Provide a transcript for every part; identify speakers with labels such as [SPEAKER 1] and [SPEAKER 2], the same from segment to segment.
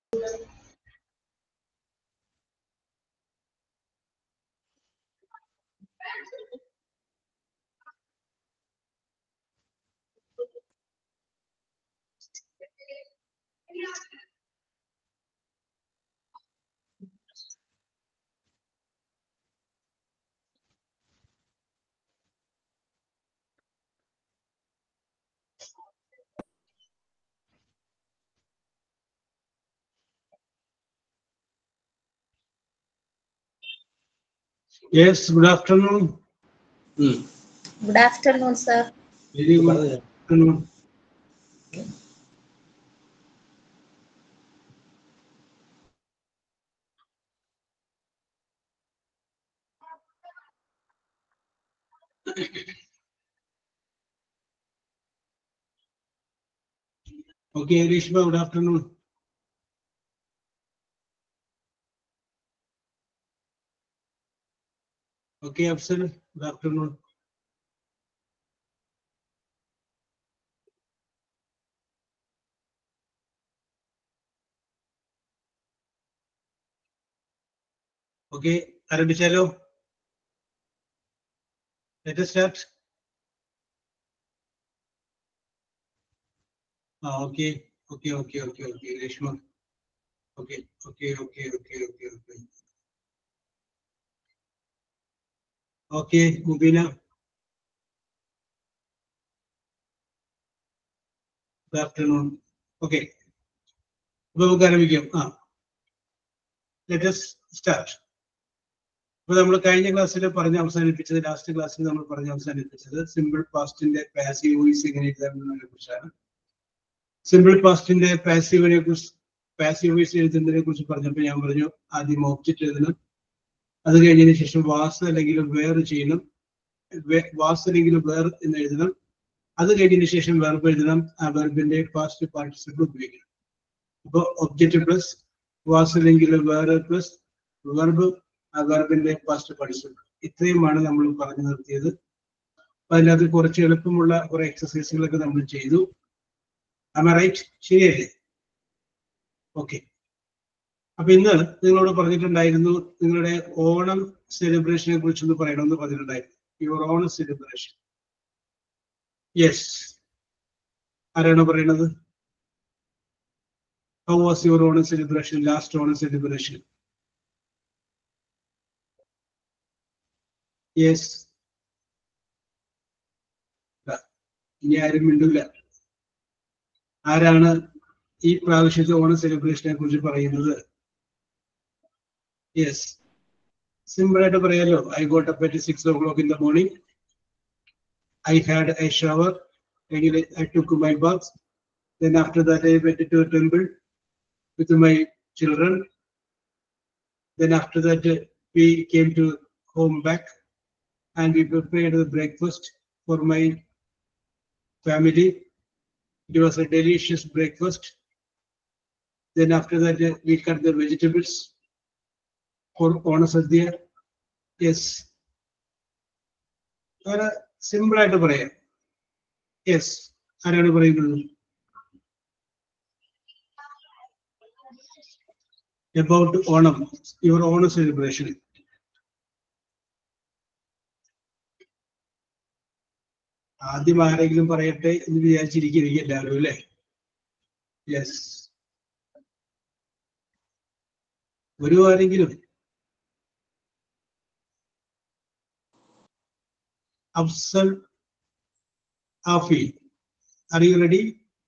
[SPEAKER 1] Yes, good afternoon. Hmm.
[SPEAKER 2] Good afternoon, sir.
[SPEAKER 1] Very good afternoon. Okay, Rishma, good afternoon. Okay, Afsal, good afternoon. Okay, ആരംഭിച്ചാലോ Let us start. ആ okay okay okay okay okay Reshma okay okay okay okay okay okay okay Mubeena good afternoon okay അപ്പൊ നമുക്ക് ആരംഭിക്കാം ആ let's start അപ്പൊ നമ്മൾ കഴിഞ്ഞ ക്ലാസ്സിൽ പറഞ്ഞ് അവസാനിപ്പിച്ചത് ലാസ്റ്റ് ക്ലാസ്സിൽ നമ്മൾ പറഞ്ഞ് അവസാനിപ്പിച്ചത് സിമ്പിൾ പാസ്റ്റിന്റെ പാസീവ് വോയിസ് എങ്ങനെ എഴുതാമെന്നതിനെ കുറിച്ചാണ് സിമ്പിൾ പാസ്റ്റിന്റെ പാസീവിനെ കുറിച്ച് പാസീവ് വോയിസ് എഴുതുന്നതിനെ കുറിച്ച് പറഞ്ഞപ്പോൾ ഞാൻ പറഞ്ഞു ആദ്യം ഓബ്ജക്റ്റ് എഴുതണം അത് കഴിഞ്ഞതിന് ശേഷം വാസ് അല്ലെങ്കിൽ വേർ ചെയ്യണം വേ- വാസ് അല്ലെങ്കിൽ വേർ എന്ന് എഴുതണം അത് കഴിഞ്ഞതിന് ശേഷം വെർബ് എഴുതണം ആ വെർബിന്റെ പാസ്റ്റ് പാർട്ടിസിപ്പിൾ ഉപയോഗിക്കണം അപ്പൊ ഒബ്ജക്റ്റ് പ്ലസ് വാസ് അല്ലെങ്കിൽ വേർ പ്ലസ് വെർബ് ആ വെർബിന്റെ പാസ്റ്റ് പാർട്ടിസിപ്പിൾ ഇത്രയുമാണ് നമ്മൾ പറഞ്ഞു നിർത്തിയത് അപ്പൊ അതിനകത്ത് കുറച്ച് എളുപ്പമുള്ള കുറെ എക്സസൈസുകളൊക്കെ നമ്മൾ ചെയ്തു റൈറ്റ് ശരിയല്ലേ ഓക്കെ അപ്പൊ ഇന്ന് നിങ്ങളോട് പറഞ്ഞിട്ടുണ്ടായിരുന്നു നിങ്ങളുടെ ഓണം സെലിബ്രേഷനെ കുറിച്ചൊന്ന് പറയണമെന്ന് പറഞ്ഞിട്ടുണ്ടായിരുന്നു യുവർ ഓണം സെലിബ്രേഷൻ യെസ് ആരാണ് പറയണത് how was your Onam celebration last Onam celebration yes ഇനി ആരും മിണ്ടില്ല ആരാണ് ഈ പ്രാവശ്യത്തെ ഓണം സെലിബ്രേഷനെ കുറിച്ച് പറയുന്നത് യെസ് സിമ്പിൾ ആയിട്ട് പറയാലോ I got up at six o'clock in the morning I had a shower അല്ലെങ്കിൽ I took my bath then after that I went to a temple with my children then after that uh, we came to home back and we prepared the breakfast for my family it was a delicious breakfast then after that uh, we cut the vegetables for Onasadya yes അങ്ങനെ simple ആയിട്ട് പറയാം yes ആരാണ് പറയുന്നത് about Onam your Onam celebration ആദ്യം ആരെങ്കിലും പറയട്ടെ എന്ന് വിചാരിച്ചിരിക്കും എല്ലാവരും അല്ലേ യെസ് ഒരു ആരെങ്കിലും Afsal Afi are you ready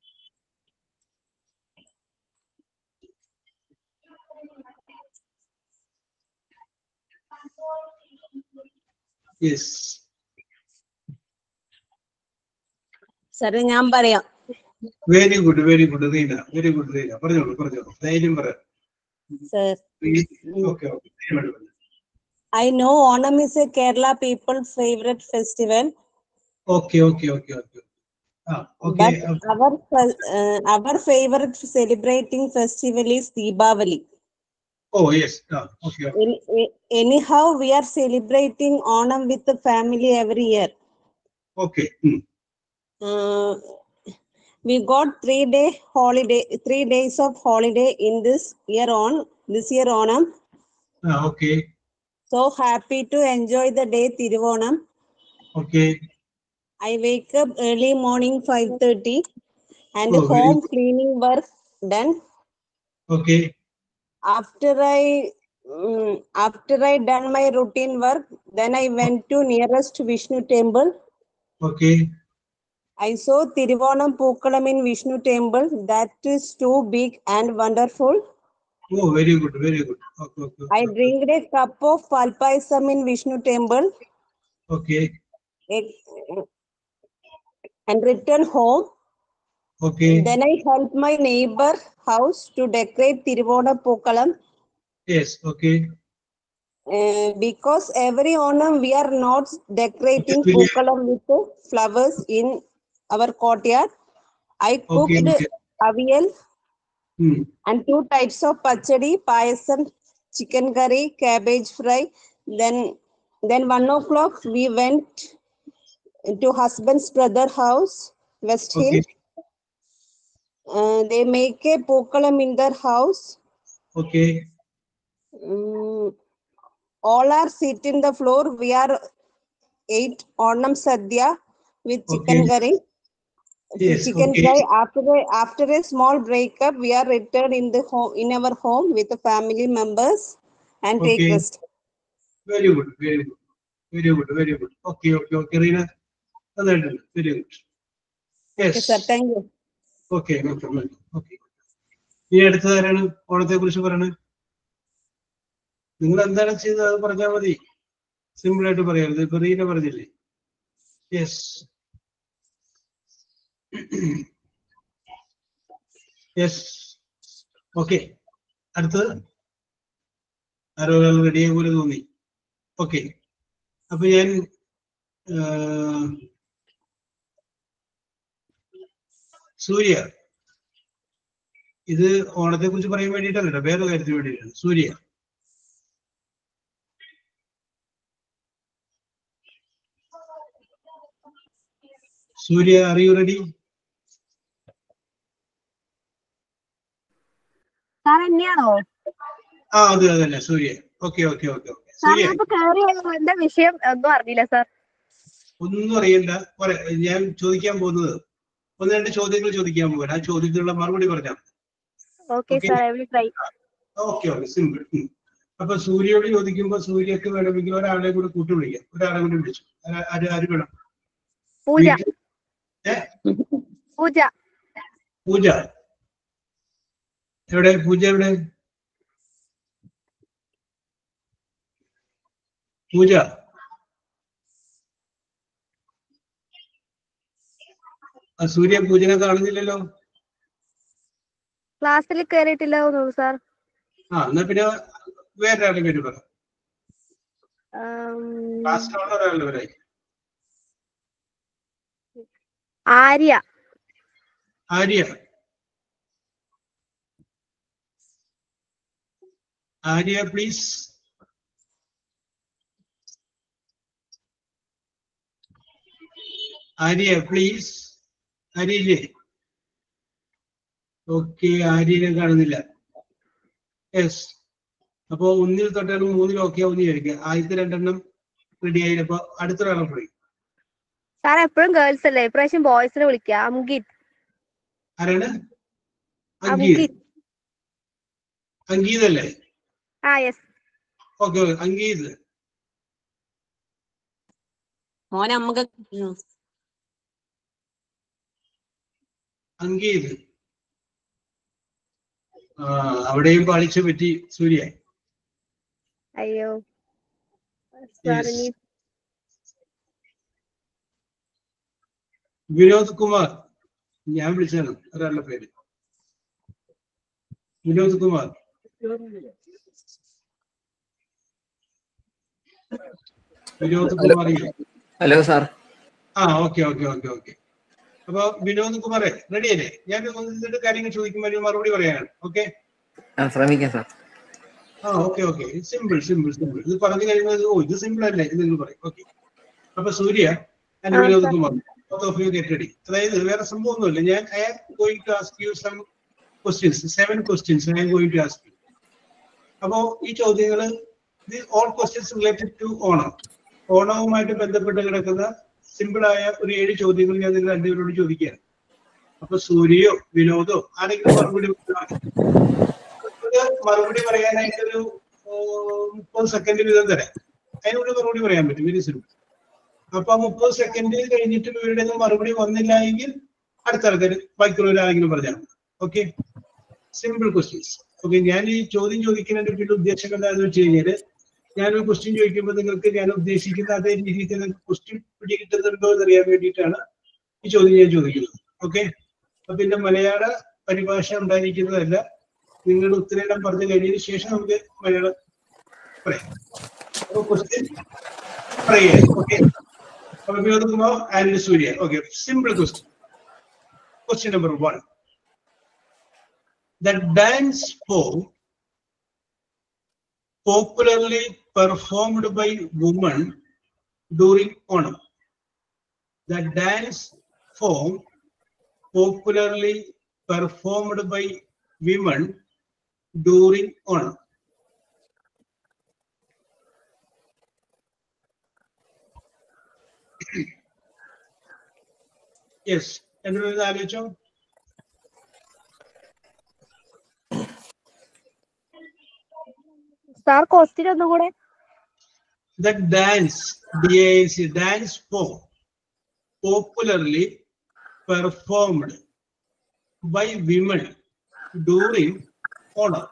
[SPEAKER 1] yes
[SPEAKER 3] സാറേ ഞാൻ പറയാം
[SPEAKER 1] very good very good Reena very good Reena പറഞ്ഞോളൂ പറഞ്ഞോളൂ ധൈര്യം പറ
[SPEAKER 3] സർ
[SPEAKER 1] ഓക്കെ ഓക്കെ ധൈര്യമായിട്ട് പറഞ്ഞു
[SPEAKER 3] I know Onam is a Kerala people favourite festival
[SPEAKER 1] okay okay okay okay ആ okay
[SPEAKER 3] but our our favourite celebrating festival is Deepavali
[SPEAKER 1] oh yes ആ okay
[SPEAKER 3] anyhow we are celebrating Onam with family every year
[SPEAKER 1] okay
[SPEAKER 3] we got three day holiday, three days of holiday in this year on, this year Onam.
[SPEAKER 1] Ah okay
[SPEAKER 3] So happy to enjoy the day Tiruvonam.
[SPEAKER 1] Okay
[SPEAKER 3] I wake up early morning 5:30 and
[SPEAKER 1] Oh, very
[SPEAKER 3] home
[SPEAKER 1] good.
[SPEAKER 3] cleaning work done.
[SPEAKER 1] Okay
[SPEAKER 3] After I mm, after I done my routine work, then I went to nearest Vishnu temple.
[SPEAKER 1] Okay
[SPEAKER 3] I saw Tiruvonam Pookalam in Vishnu temple. That is too big and wonderful.
[SPEAKER 1] Oh very good very good okay okay
[SPEAKER 3] I drink a cup of palpaisam in Vishnu temple
[SPEAKER 1] okay
[SPEAKER 3] eh, and return home.
[SPEAKER 1] Okay
[SPEAKER 3] Then I help my neighbor house to decorate Tiruvona Pookalam.
[SPEAKER 1] Yes okay
[SPEAKER 3] Uh, because every Onam we are not decorating
[SPEAKER 1] Okay,
[SPEAKER 3] Pookalam with the flowers in our courtyard. I
[SPEAKER 1] okay
[SPEAKER 3] cooked
[SPEAKER 1] okay
[SPEAKER 3] avial
[SPEAKER 1] Hmm.
[SPEAKER 3] and two types of pachadi, payasam, chicken curry, cabbage fry. Then, then one o'clock we went to husband's brother house, West Hill.
[SPEAKER 1] Okay.
[SPEAKER 3] Uh, they make a pokalam in their house.
[SPEAKER 1] Okay
[SPEAKER 3] Mm, all are sit in the floor. We are eight Onam Sadhya with chicken
[SPEAKER 1] Okay.
[SPEAKER 3] curry.
[SPEAKER 1] Yes,
[SPEAKER 3] chicken
[SPEAKER 1] okay.
[SPEAKER 3] fry. After a, after a small breakup, we are returned in the home in our home with the family members and take
[SPEAKER 1] Okay.
[SPEAKER 3] rest.
[SPEAKER 1] Very good very good very good very good okay okay okay Reena നന്നായിട്ടുണ്ട് very good
[SPEAKER 3] Okay, sir. Thank you.
[SPEAKER 1] Okay okay okay ഇനി അടുത്തത് ആരാണ് ഓണത്തെ കുറിച്ച് പറയണത് നിങ്ങൾ എന്താണ് ചെയ്തത് അത് പറഞ്ഞാൽ മതി സിമ്പിൾ ആയിട്ട് പറയരുത് ഇപ്പൊ റീന പറഞ്ഞില്ലേ യെസ് യെസ് ഓക്കെ അടുത്തത് ആരോ ഒരാൾ റെഡിയായ പോലെ തോന്നി ഓക്കെ അപ്പൊ ഞാൻ ആ, സൂര്യ ഇത് ഓണത്തെ കുറിച്ച് പറയാൻ വേണ്ടിയിട്ടല്ല വേറെ കാര്യത്തിന് വേണ്ടിയിട്ടാണ് സൂര്യ സൂര്യ അറിയൂ റെഡി
[SPEAKER 4] സാർ എന്നെയാണോ
[SPEAKER 1] ആ അത് അതന്നെ Surya okay okay okay okay
[SPEAKER 4] sir
[SPEAKER 1] Surya
[SPEAKER 4] ഞാൻ ഇപ്പൊ കേറി എന്റെ വിഷയം ഒന്നും അറിഞ്ഞില്ല സാർ
[SPEAKER 1] ഒന്നും അറിയണ്ട പറ- ഞാൻ ചോദിക്കാൻ പോകുന്നത് ഒന്ന് രണ്ട് ചോദ്യങ്ങൾ ചോദിക്കാൻ പോകണം ആ ചോദ്യത്തിനുള്ള മറുപടി പറഞ്ഞാൽ
[SPEAKER 4] okay
[SPEAKER 1] Okay.
[SPEAKER 4] Sir I will try
[SPEAKER 1] okay okay simple അപ്പൊ സൂര്യയോട് ചോദിക്കുമ്പോ സൂര്യക്ക് വേണമെങ്കിൽ ഒരാളെ കൂടെ കൂട്ടി വിളിക്കാം ഒരാളെ കൂടി വിളിച്ചു ആര്- ആര് ആര് വേണം
[SPEAKER 4] പൂജ
[SPEAKER 1] ഏ
[SPEAKER 4] പൂജ
[SPEAKER 1] പൂജ എവിടെ പൂജ എവിടെ പൂജ ആ സൂര്യ പൂജനെ കാണുന്നില്ലല്ലോ
[SPEAKER 4] ക്ലാസ്സിൽ കയറിയിട്ടില്ല തോന്നുന്നു സാർ
[SPEAKER 1] ആ എന്നാ പിന്നെ വേറൊരാളുടെ പേര് പറ
[SPEAKER 4] ആം,
[SPEAKER 1] ക്ലാസ്സിലുള്ള ഒരാളുടെ പേരായി
[SPEAKER 4] ആര്യ
[SPEAKER 1] ആര്യ ആര്യ പ്ലീസ് ആര്യ പ്ലീസ് ആര്യയില്ലേ ഓക്കെ ആര്യനെ കാണുന്നില്ല യെസ് അപ്പോ ഒന്നിൽ തൊട്ടാലും മൂന്നിലും ഒക്കെ ആവും വിചാരിക്കുക ആദ്യത്തെ രണ്ടെണ്ണം റെഡി ആയില്ലപ്പോ അടുത്തൊരാളെ പോയി
[SPEAKER 4] സാർ എപ്പോഴും ഗേൾസ് അല്ലേ ഇപ്രാവശ്യം ബോയ്സിനെ വിളിക്കുക അംഗിത്
[SPEAKER 1] ആരാണ് അങ്കീത്
[SPEAKER 4] അംഗിത്
[SPEAKER 1] അങ്കീതല്ലേ
[SPEAKER 4] ആ യെസ്
[SPEAKER 1] ഓക്കെ ഓക്കെ അങ്കീത്
[SPEAKER 3] മോനെ നമുക്ക് ഉം.
[SPEAKER 1] അങ്കീത് ആ അവിടെയും പാളിച്ച പറ്റി സൂര്യ
[SPEAKER 4] അയ്യോ സാർ
[SPEAKER 1] Yes.
[SPEAKER 4] ഇനി
[SPEAKER 1] വിനോദ് കുമാർ ഞാൻ വിളിച്ചാണ് ഒരാളുടെ പേര് വിനോദ് കുമാർ വിനോദ് കുമാർ ഇല്ലേ?
[SPEAKER 5] ഹലോ സാർ
[SPEAKER 1] ആ ഓക്കെ ഓക്കെ ഓക്കെ ഓക്കെ അപ്പൊ വിനോദ് കുമാറെ റെഡി അല്ലേ ഞാൻ ഒന്ന് രണ്ട് കാര്യങ്ങൾ ചോദിക്കുമ്പോൾ അതിന് മറുപടി പറയാനാണ് ഓക്കെ
[SPEAKER 5] ആ ശ്രമിക്കാം സാർ
[SPEAKER 1] ആ okay okay simple simple simple ഇത് പറഞ്ഞു കഴിയുമ്പോൾ ഇത് ഓ ഇത് സിമ്പിൾ അല്ലേ ഇത് നിങ്ങൾ പറയും ഓക്കെ അപ്പൊ സൂര്യ and
[SPEAKER 4] ആ,
[SPEAKER 1] Vinod
[SPEAKER 4] sir.
[SPEAKER 1] Kumar both of you get ready. അതായത് വേറെ സംഭവമൊന്നുമില്ല ഞാൻ I am going to ask you some questions seven questions I am going to ask you അപ്പോ ഈ ചോദ്യങ്ങൾ all questions related to Onam ഓണവുമായിട്ട് ബന്ധപ്പെട്ട് കിടക്കുന്ന സിമ്പിൾ ആയ ഒരു ഏഴ് ചോദ്യങ്ങൾ ഞാൻ നിങ്ങൾ രണ്ടുപേരോട് ചോദിക്കുകയാണ് അപ്പൊ സൂര്യയോ വിനോദോ ആരെങ്കിലും മറുപടി പറയാമോ? ഇത് മറുപടി പറയാനായിട്ടൊരു ഓ, മുപ്പത് സെക്കൻഡ് വീതം തരാം അതിനുള്ളിൽ മറുപടി പറയാൻ പറ്റും വെരി സിമ്പിൾ അപ്പൊ ആ മുപ്പത് സെക്കൻഡ് കഴിഞ്ഞിട്ട് ഇവരുടെ ഒന്നും മറുപടി വന്നില്ല എങ്കിൽ അടുത്ത ആൾക്കാർ ബാക്കിയുള്ളവർ ആരെങ്കിലും പറഞ്ഞാൽ ഓക്കെ സിമ്പിൾ ക്വസ്റ്റ്യൻസ് ഓക്കെ ഞാൻ ഈ ചോദ്യം ചോദിക്കുന്നതിന്റെ പിന്നെ ഉദ്ദേശം എന്താണെന്ന് വെച്ച് കഴിഞ്ഞാല് ഞാനൊരു ക്വസ്റ്റ്യൻ ചോദിക്കുമ്പോൾ നിങ്ങൾക്ക് ഞാൻ ഉദ്ദേശിക്കുന്ന അതേ രീതിയിൽ തന്നെ ക്വസ്റ്റ്യൻ പിടികിട്ടുന്നുണ്ടോ എന്ന് അറിയാൻ വേണ്ടിയിട്ടാണ് ഈ ചോദ്യം ഞാൻ ചോദിക്കുന്നത് ഓക്കെ അപ്പൊ പിന്നെ മലയാള പരിഭാഷ ഉണ്ടായിരിക്കുന്നതല്ല നിങ്ങളുടെ ഉത്തരേടം പറഞ്ഞു കഴിഞ്ഞതിന് ശേഷം നമുക്ക് മലയാളം പറയാം അപ്പൊ ക്വസ്റ്റ്യൻ പറയാം ഓക്കെ അപ്പൊ Vinod Kumar and Surya okay simple question question number one The dance form popularly performed by women during Onam. The dance form popularly performed by women during Onam. Yes, എന്തെങ്കിലും ആലോചിച്ചോ
[SPEAKER 4] സാർ ക്വസ്റ്റ്യൻ ഒന്നും കൂടെ
[SPEAKER 1] the dance, DAC, dance form, popularly performed by women during Onam.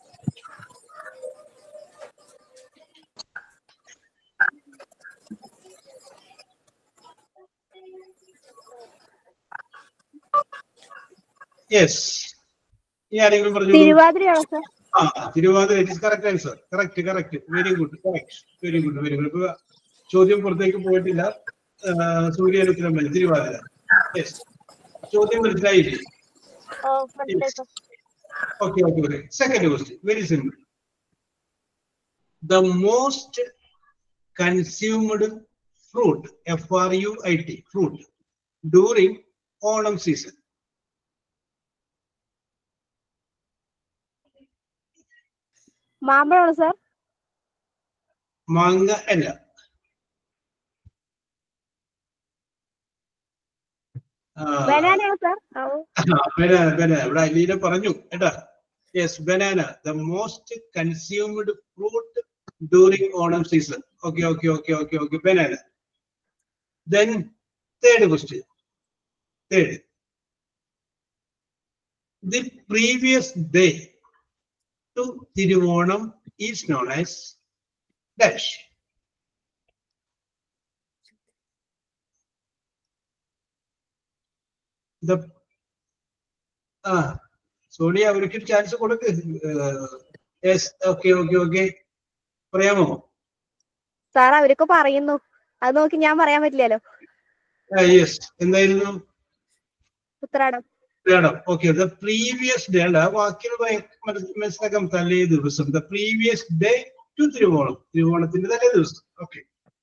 [SPEAKER 1] Yes. ഇനി ആരെങ്കിലും പറഞ്ഞു
[SPEAKER 4] തിരുവാതിരയാണോ sir
[SPEAKER 1] ആ Thiruvathira it correct answer correct correct very good correct very good very good ഇപ്പൊ ചോദ്യം പുറത്തേക്ക് പോയിട്ടില്ല സൂര്യൻ ഉത്തരം വരും തിരുവാതിര യെസ് ചോദ്യം മനസ്സിലായില്ലേ
[SPEAKER 4] ഓ മനസ്സിലായി sir
[SPEAKER 1] okay okay okay second question very simple the most consumed fruit F R U I T fruit during Onam season
[SPEAKER 4] മാമ്പഴമാണോ സാർ
[SPEAKER 1] മാങ്ങ അല്ല ആ,
[SPEAKER 4] ബനാനയാണോ സാർ ഓ
[SPEAKER 1] ബനാന ബനാന ഇവിടെ അലീന പറഞ്ഞു കേട്ടാ yes banana the most consumed fruit during Onam season okay okay okay okay okay banana then third question third the previous day to Thiruvonam is known as dash the ആ സോണിയ അവർക്ക് chance കൊടുക്ക് yes okay okay okay പറയാമോ
[SPEAKER 4] sir അവരൊക്കെ പറയുന്നു അത് നോക്കി ഞാൻ പറയാൻ പറ്റില്ലല്ലോ
[SPEAKER 1] യെസ് എന്തായിരുന്നു
[SPEAKER 4] ഉത്രാടം
[SPEAKER 1] വേണം ഓക്കെ ദ പ്രീവിയസ് ഡേ അല്ല വാക്കിന് മനസ്സിലാക്കാം തലേ ദിവസം the previous day to Thiruvonam തിരുവോണത്തിന്റെ തലേ ദിവസം ഓക്കെ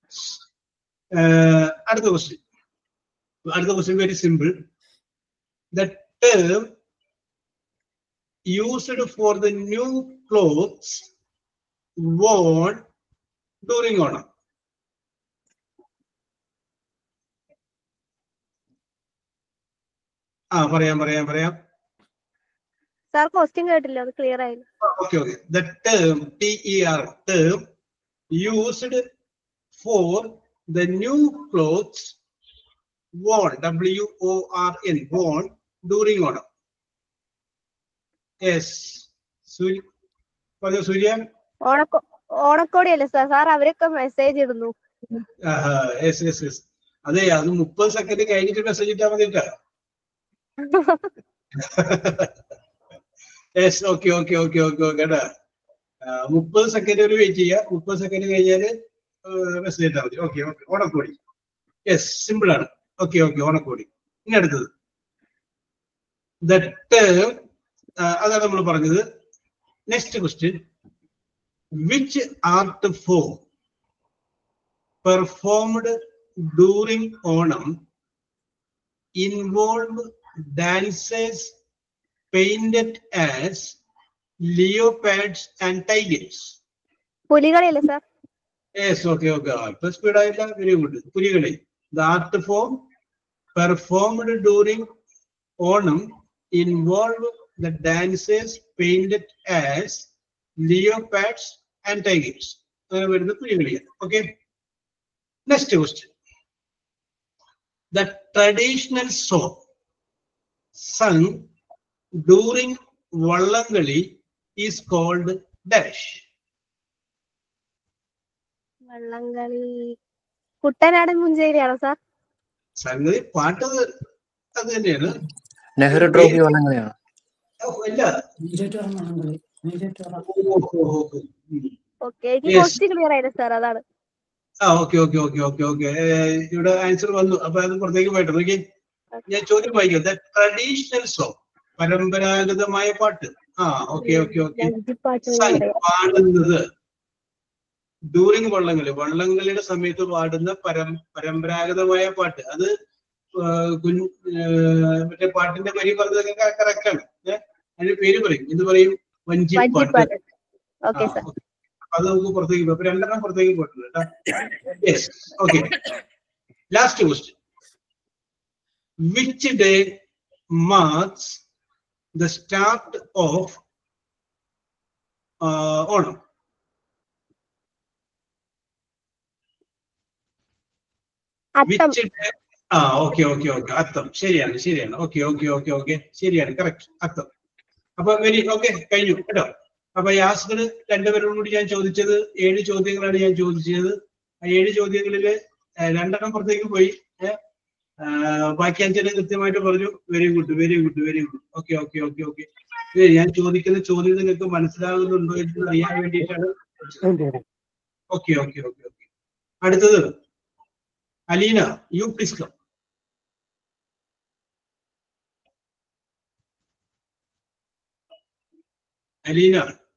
[SPEAKER 1] അടുത്ത ക്വസ്റ്റ്യൻ അടുത്ത question very simple the term used for the new clothes worn during Onam. ആ പറയാം പറയാം പറയാം
[SPEAKER 4] സാർ ക്വസ്റ്റ്യൻ കേട്ടില്ല അത് ക്ലിയർ ആയില്ല
[SPEAKER 1] okay okay the term T E R term used for the new clothes worn w o r n worn during Onam. Yes. Surya പറഞ്ഞോ സൂര്യ
[SPEAKER 4] ഓണക്കോ ഓണക്കോടിയല്ലേ സാർ സാർ അവരൊക്കെ മെസ്സേജ് ഇടുന്നു
[SPEAKER 1] യെസ് യെസ് യെസ് അതെ അത് മുപ്പത് സെക്കൻഡ് കഴിഞ്ഞിട്ട് മെസ്സേജ് ഇട്ടാൽ മതി കേട്ടോ yes okay okay okay okay okay കേട്ടാ മുപ്പത് സെക്കൻഡ് ഒരു വെയിറ്റ് ചെയ്യുക മുപ്പത് സെക്കൻഡ് കഴിഞ്ഞാല് മെസ്സേജ് ഇട്ടാൽ മതി okay okay Onakkodi yes simple ആണ് ഓക്കെ ഓക്കെ ഓണക്കോടി ഇനി അടുത്തത് ദട്ട് അതാണ് നമ്മൾ പറഞ്ഞത് next question which art form performed during Onam involve dancers painted as leopards and tigers.
[SPEAKER 4] പുലികളിയല്ലേ സാർ
[SPEAKER 1] Yes, okay, okay. ഇപ്പൊ സ്പീഡ് ആയില്ല very good Pulikali the art form performed during Onam involve the dancers painted as leopards and tigers അങ്ങനെ വരുന്ന പുലികളിയാണ് okay next question the traditional song sung during വള്ളംകളി is called dash
[SPEAKER 4] Vallamkali Kuttanadan മുഞ്ചേരിയാണോ sir
[SPEAKER 1] സംഗതി പാട്ട് അത് അത് തന്നെയാണ്
[SPEAKER 5] നെഹ്റു ട്രോഫി വള്ളംകളിയാണ്
[SPEAKER 1] ഓ, ഇല്ല ഓ, ഓ, ഓ, ഓ. ഉം.
[SPEAKER 4] ഓക്കെ എനിക്ക്
[SPEAKER 1] Yes.
[SPEAKER 4] ക്വസ്റ്റ്യൻ ക്ലിയർ ആയില്ല സാർ അതാണ്
[SPEAKER 1] ആ okay okay okay okay okay ഇവിടെ ആൻസർ വന്നു അപ്പൊ അത് പുറത്തേക്ക് പോയിട്ട് നോക്കി ഞാൻ ചോദ്യം വായിക്കാം ട്രഡീഷണൽ സോങ് പരമ്പരാഗതമായ പാട്ട് ആ ഓക്കെ ഓക്കെ ഓക്കെ
[SPEAKER 4] ലജ്ജിപ്പാട്ട്
[SPEAKER 1] സങ് പാടുന്നത് ഡ്യൂറിങ് വള്ളംകളി വള്ളംകളിയുടെ സമയത്ത് പാടുന്ന പരം പരമ്പരാഗതമായ പാട്ട് അത് ആ, കുഞ്ഞ് ആ, മറ്റേ പാട്ടിന്റെ പേര് പറഞ്ഞതൊക്കെ കറക്റ്റ് ആണ് ഏഹ് അതിന്റെ പേര് പറയും ഇത് പറയും വഞ്ചിപ്പാട്ട്
[SPEAKER 4] വഞ്ചിപ്പാട്ട് ഓക്കെ
[SPEAKER 1] ആ,
[SPEAKER 4] സാർ
[SPEAKER 1] okay. അത് നമുക്ക് പുറത്തേക്ക് പോയി അപ്പൊ രണ്ടെണ്ണം പുറത്തേക്ക് പോയിട്ടുണ്ട് കേട്ടോ yes okay last question which day marks the start of Onam
[SPEAKER 4] Atham
[SPEAKER 1] which day ആ ഓക്കെ ഓക്കെ ഓക്കെ അത്തം ശരിയാണ് ശരിയാണ് ഓക്കെ ഓക്കെ ഓക്കെ ഓക്കെ ശരിയാണ് കറക്റ്റ് അത്തം അപ്പൊ വെരി ഓക്കെ കഴിഞ്ഞു കേട്ടോ അപ്പൊ യാസ്കന് രണ്ടുപേരോടും കൂടി ഞാൻ ചോദിച്ചത് ഏഴ് ചോദ്യങ്ങളാണ് ഞാൻ ചോദിച്ചത് ആ ഏഴ് ചോദ്യങ്ങളില് ആ, രണ്ടെണ്ണം പുറത്തേക്ക് പോയി ഏ, ആ, ബാക്കി അഞ്ചെണ്ണം കൃത്യമായിട്ട് പറഞ്ഞു very good very good very good okay okay okay okay ഞാൻ ചോദിക്കുന്ന ചോദ്യം നിങ്ങൾക്ക് മനസ്സിലാകുന്നുണ്ടോ എന്ന് അറിയാൻ വേണ്ടിയിട്ടാണ് ഓക്കെ ഓക്കെ ഓക്കെ ഓക്കെ അടുത്തത് Aleena you please come Aleena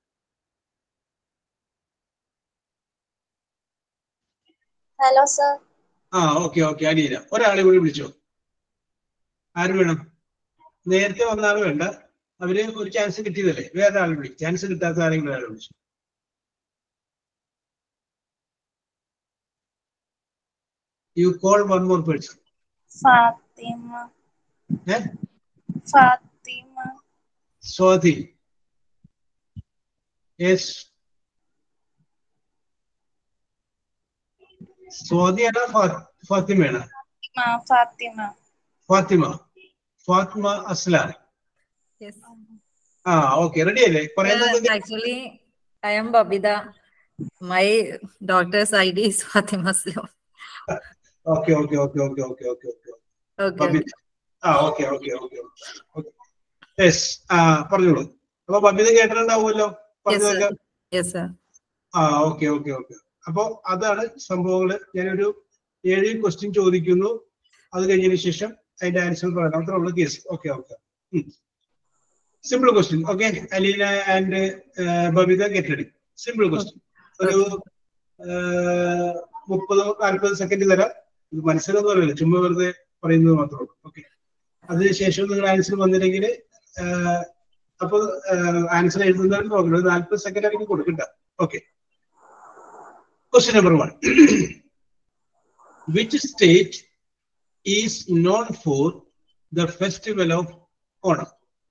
[SPEAKER 2] Hello, sir.
[SPEAKER 1] ആ ഓക്കെ ഓക്കെ അലീന ഒരാളെ കൂടി വിളിച്ചോ ആര് വേണം നേരത്തെ വന്ന ആള് വേണ്ട അവര് ഒരു ചാൻസ് കിട്ടിയതല്ലേ വേറെ ആൾ വിളി ചാൻസ് കിട്ടാത്ത ആരെങ്കിലും ഒരാളെ വിളിച്ചു you call one more person
[SPEAKER 2] Fatima.
[SPEAKER 1] ഏ
[SPEAKER 2] Fatima.
[SPEAKER 1] സ്വാതി യെസ് സ്വാതിയാണോ ഫാ- ഫാത്തിമയാണോ
[SPEAKER 2] Ma Fatima.
[SPEAKER 1] Fatima Fatima Aslan
[SPEAKER 6] Yes.
[SPEAKER 1] ആ ഓക്കെ റെഡി അല്ലേ പറയുന്നത്
[SPEAKER 6] Yeah, actually, I am Babida. My daughter's ID is Fatima Sloan.
[SPEAKER 1] Okay okay okay okay okay okay okay
[SPEAKER 6] Okay. okay.
[SPEAKER 1] ആ okay okay okay okay yes ആ പറഞ്ഞോളൂ അപ്പൊ ബബിത കേട്ടിട്ടുണ്ടാവുമല്ലോ
[SPEAKER 6] Yes,
[SPEAKER 1] പറഞ്ഞതൊക്കെ
[SPEAKER 6] sir. Yes, sir.
[SPEAKER 1] ആ okay okay okay അപ്പൊ അതാണ് സംഭവങ്ങള് ഞാനൊരു ഏഴ് ക്വസ്റ്റ്യൻ ചോദിക്കുന്നു അത് കഴിഞ്ഞതിന് ശേഷം അതിന്റെ ആൻസർ പറയണം അത്ര ഉള്ള case okay okay simple question okay Aleena and Babitha get ready simple question ഒരു മുപ്പത് നാൽപ്പത് സെക്കൻഡ് തരാം ഇത് മനസ്സിലൊന്നും അറിയില്ല ചുമ്മാ വെറുതെ പറയുന്നത് മാത്രമേ ഉള്ളൂ ഓക്കെ അതിനുശേഷം നിങ്ങൾ ആൻസർ വന്നില്ലെങ്കിൽ അപ്പൊ ആൻസർ എഴുതുന്നവർ നോക്കണം ഒരു നാൽപ്പത് സെക്കൻഡ് ആയിരിക്കും കൊടുക്കണ്ട okay question number one which state is known for the festival of Onam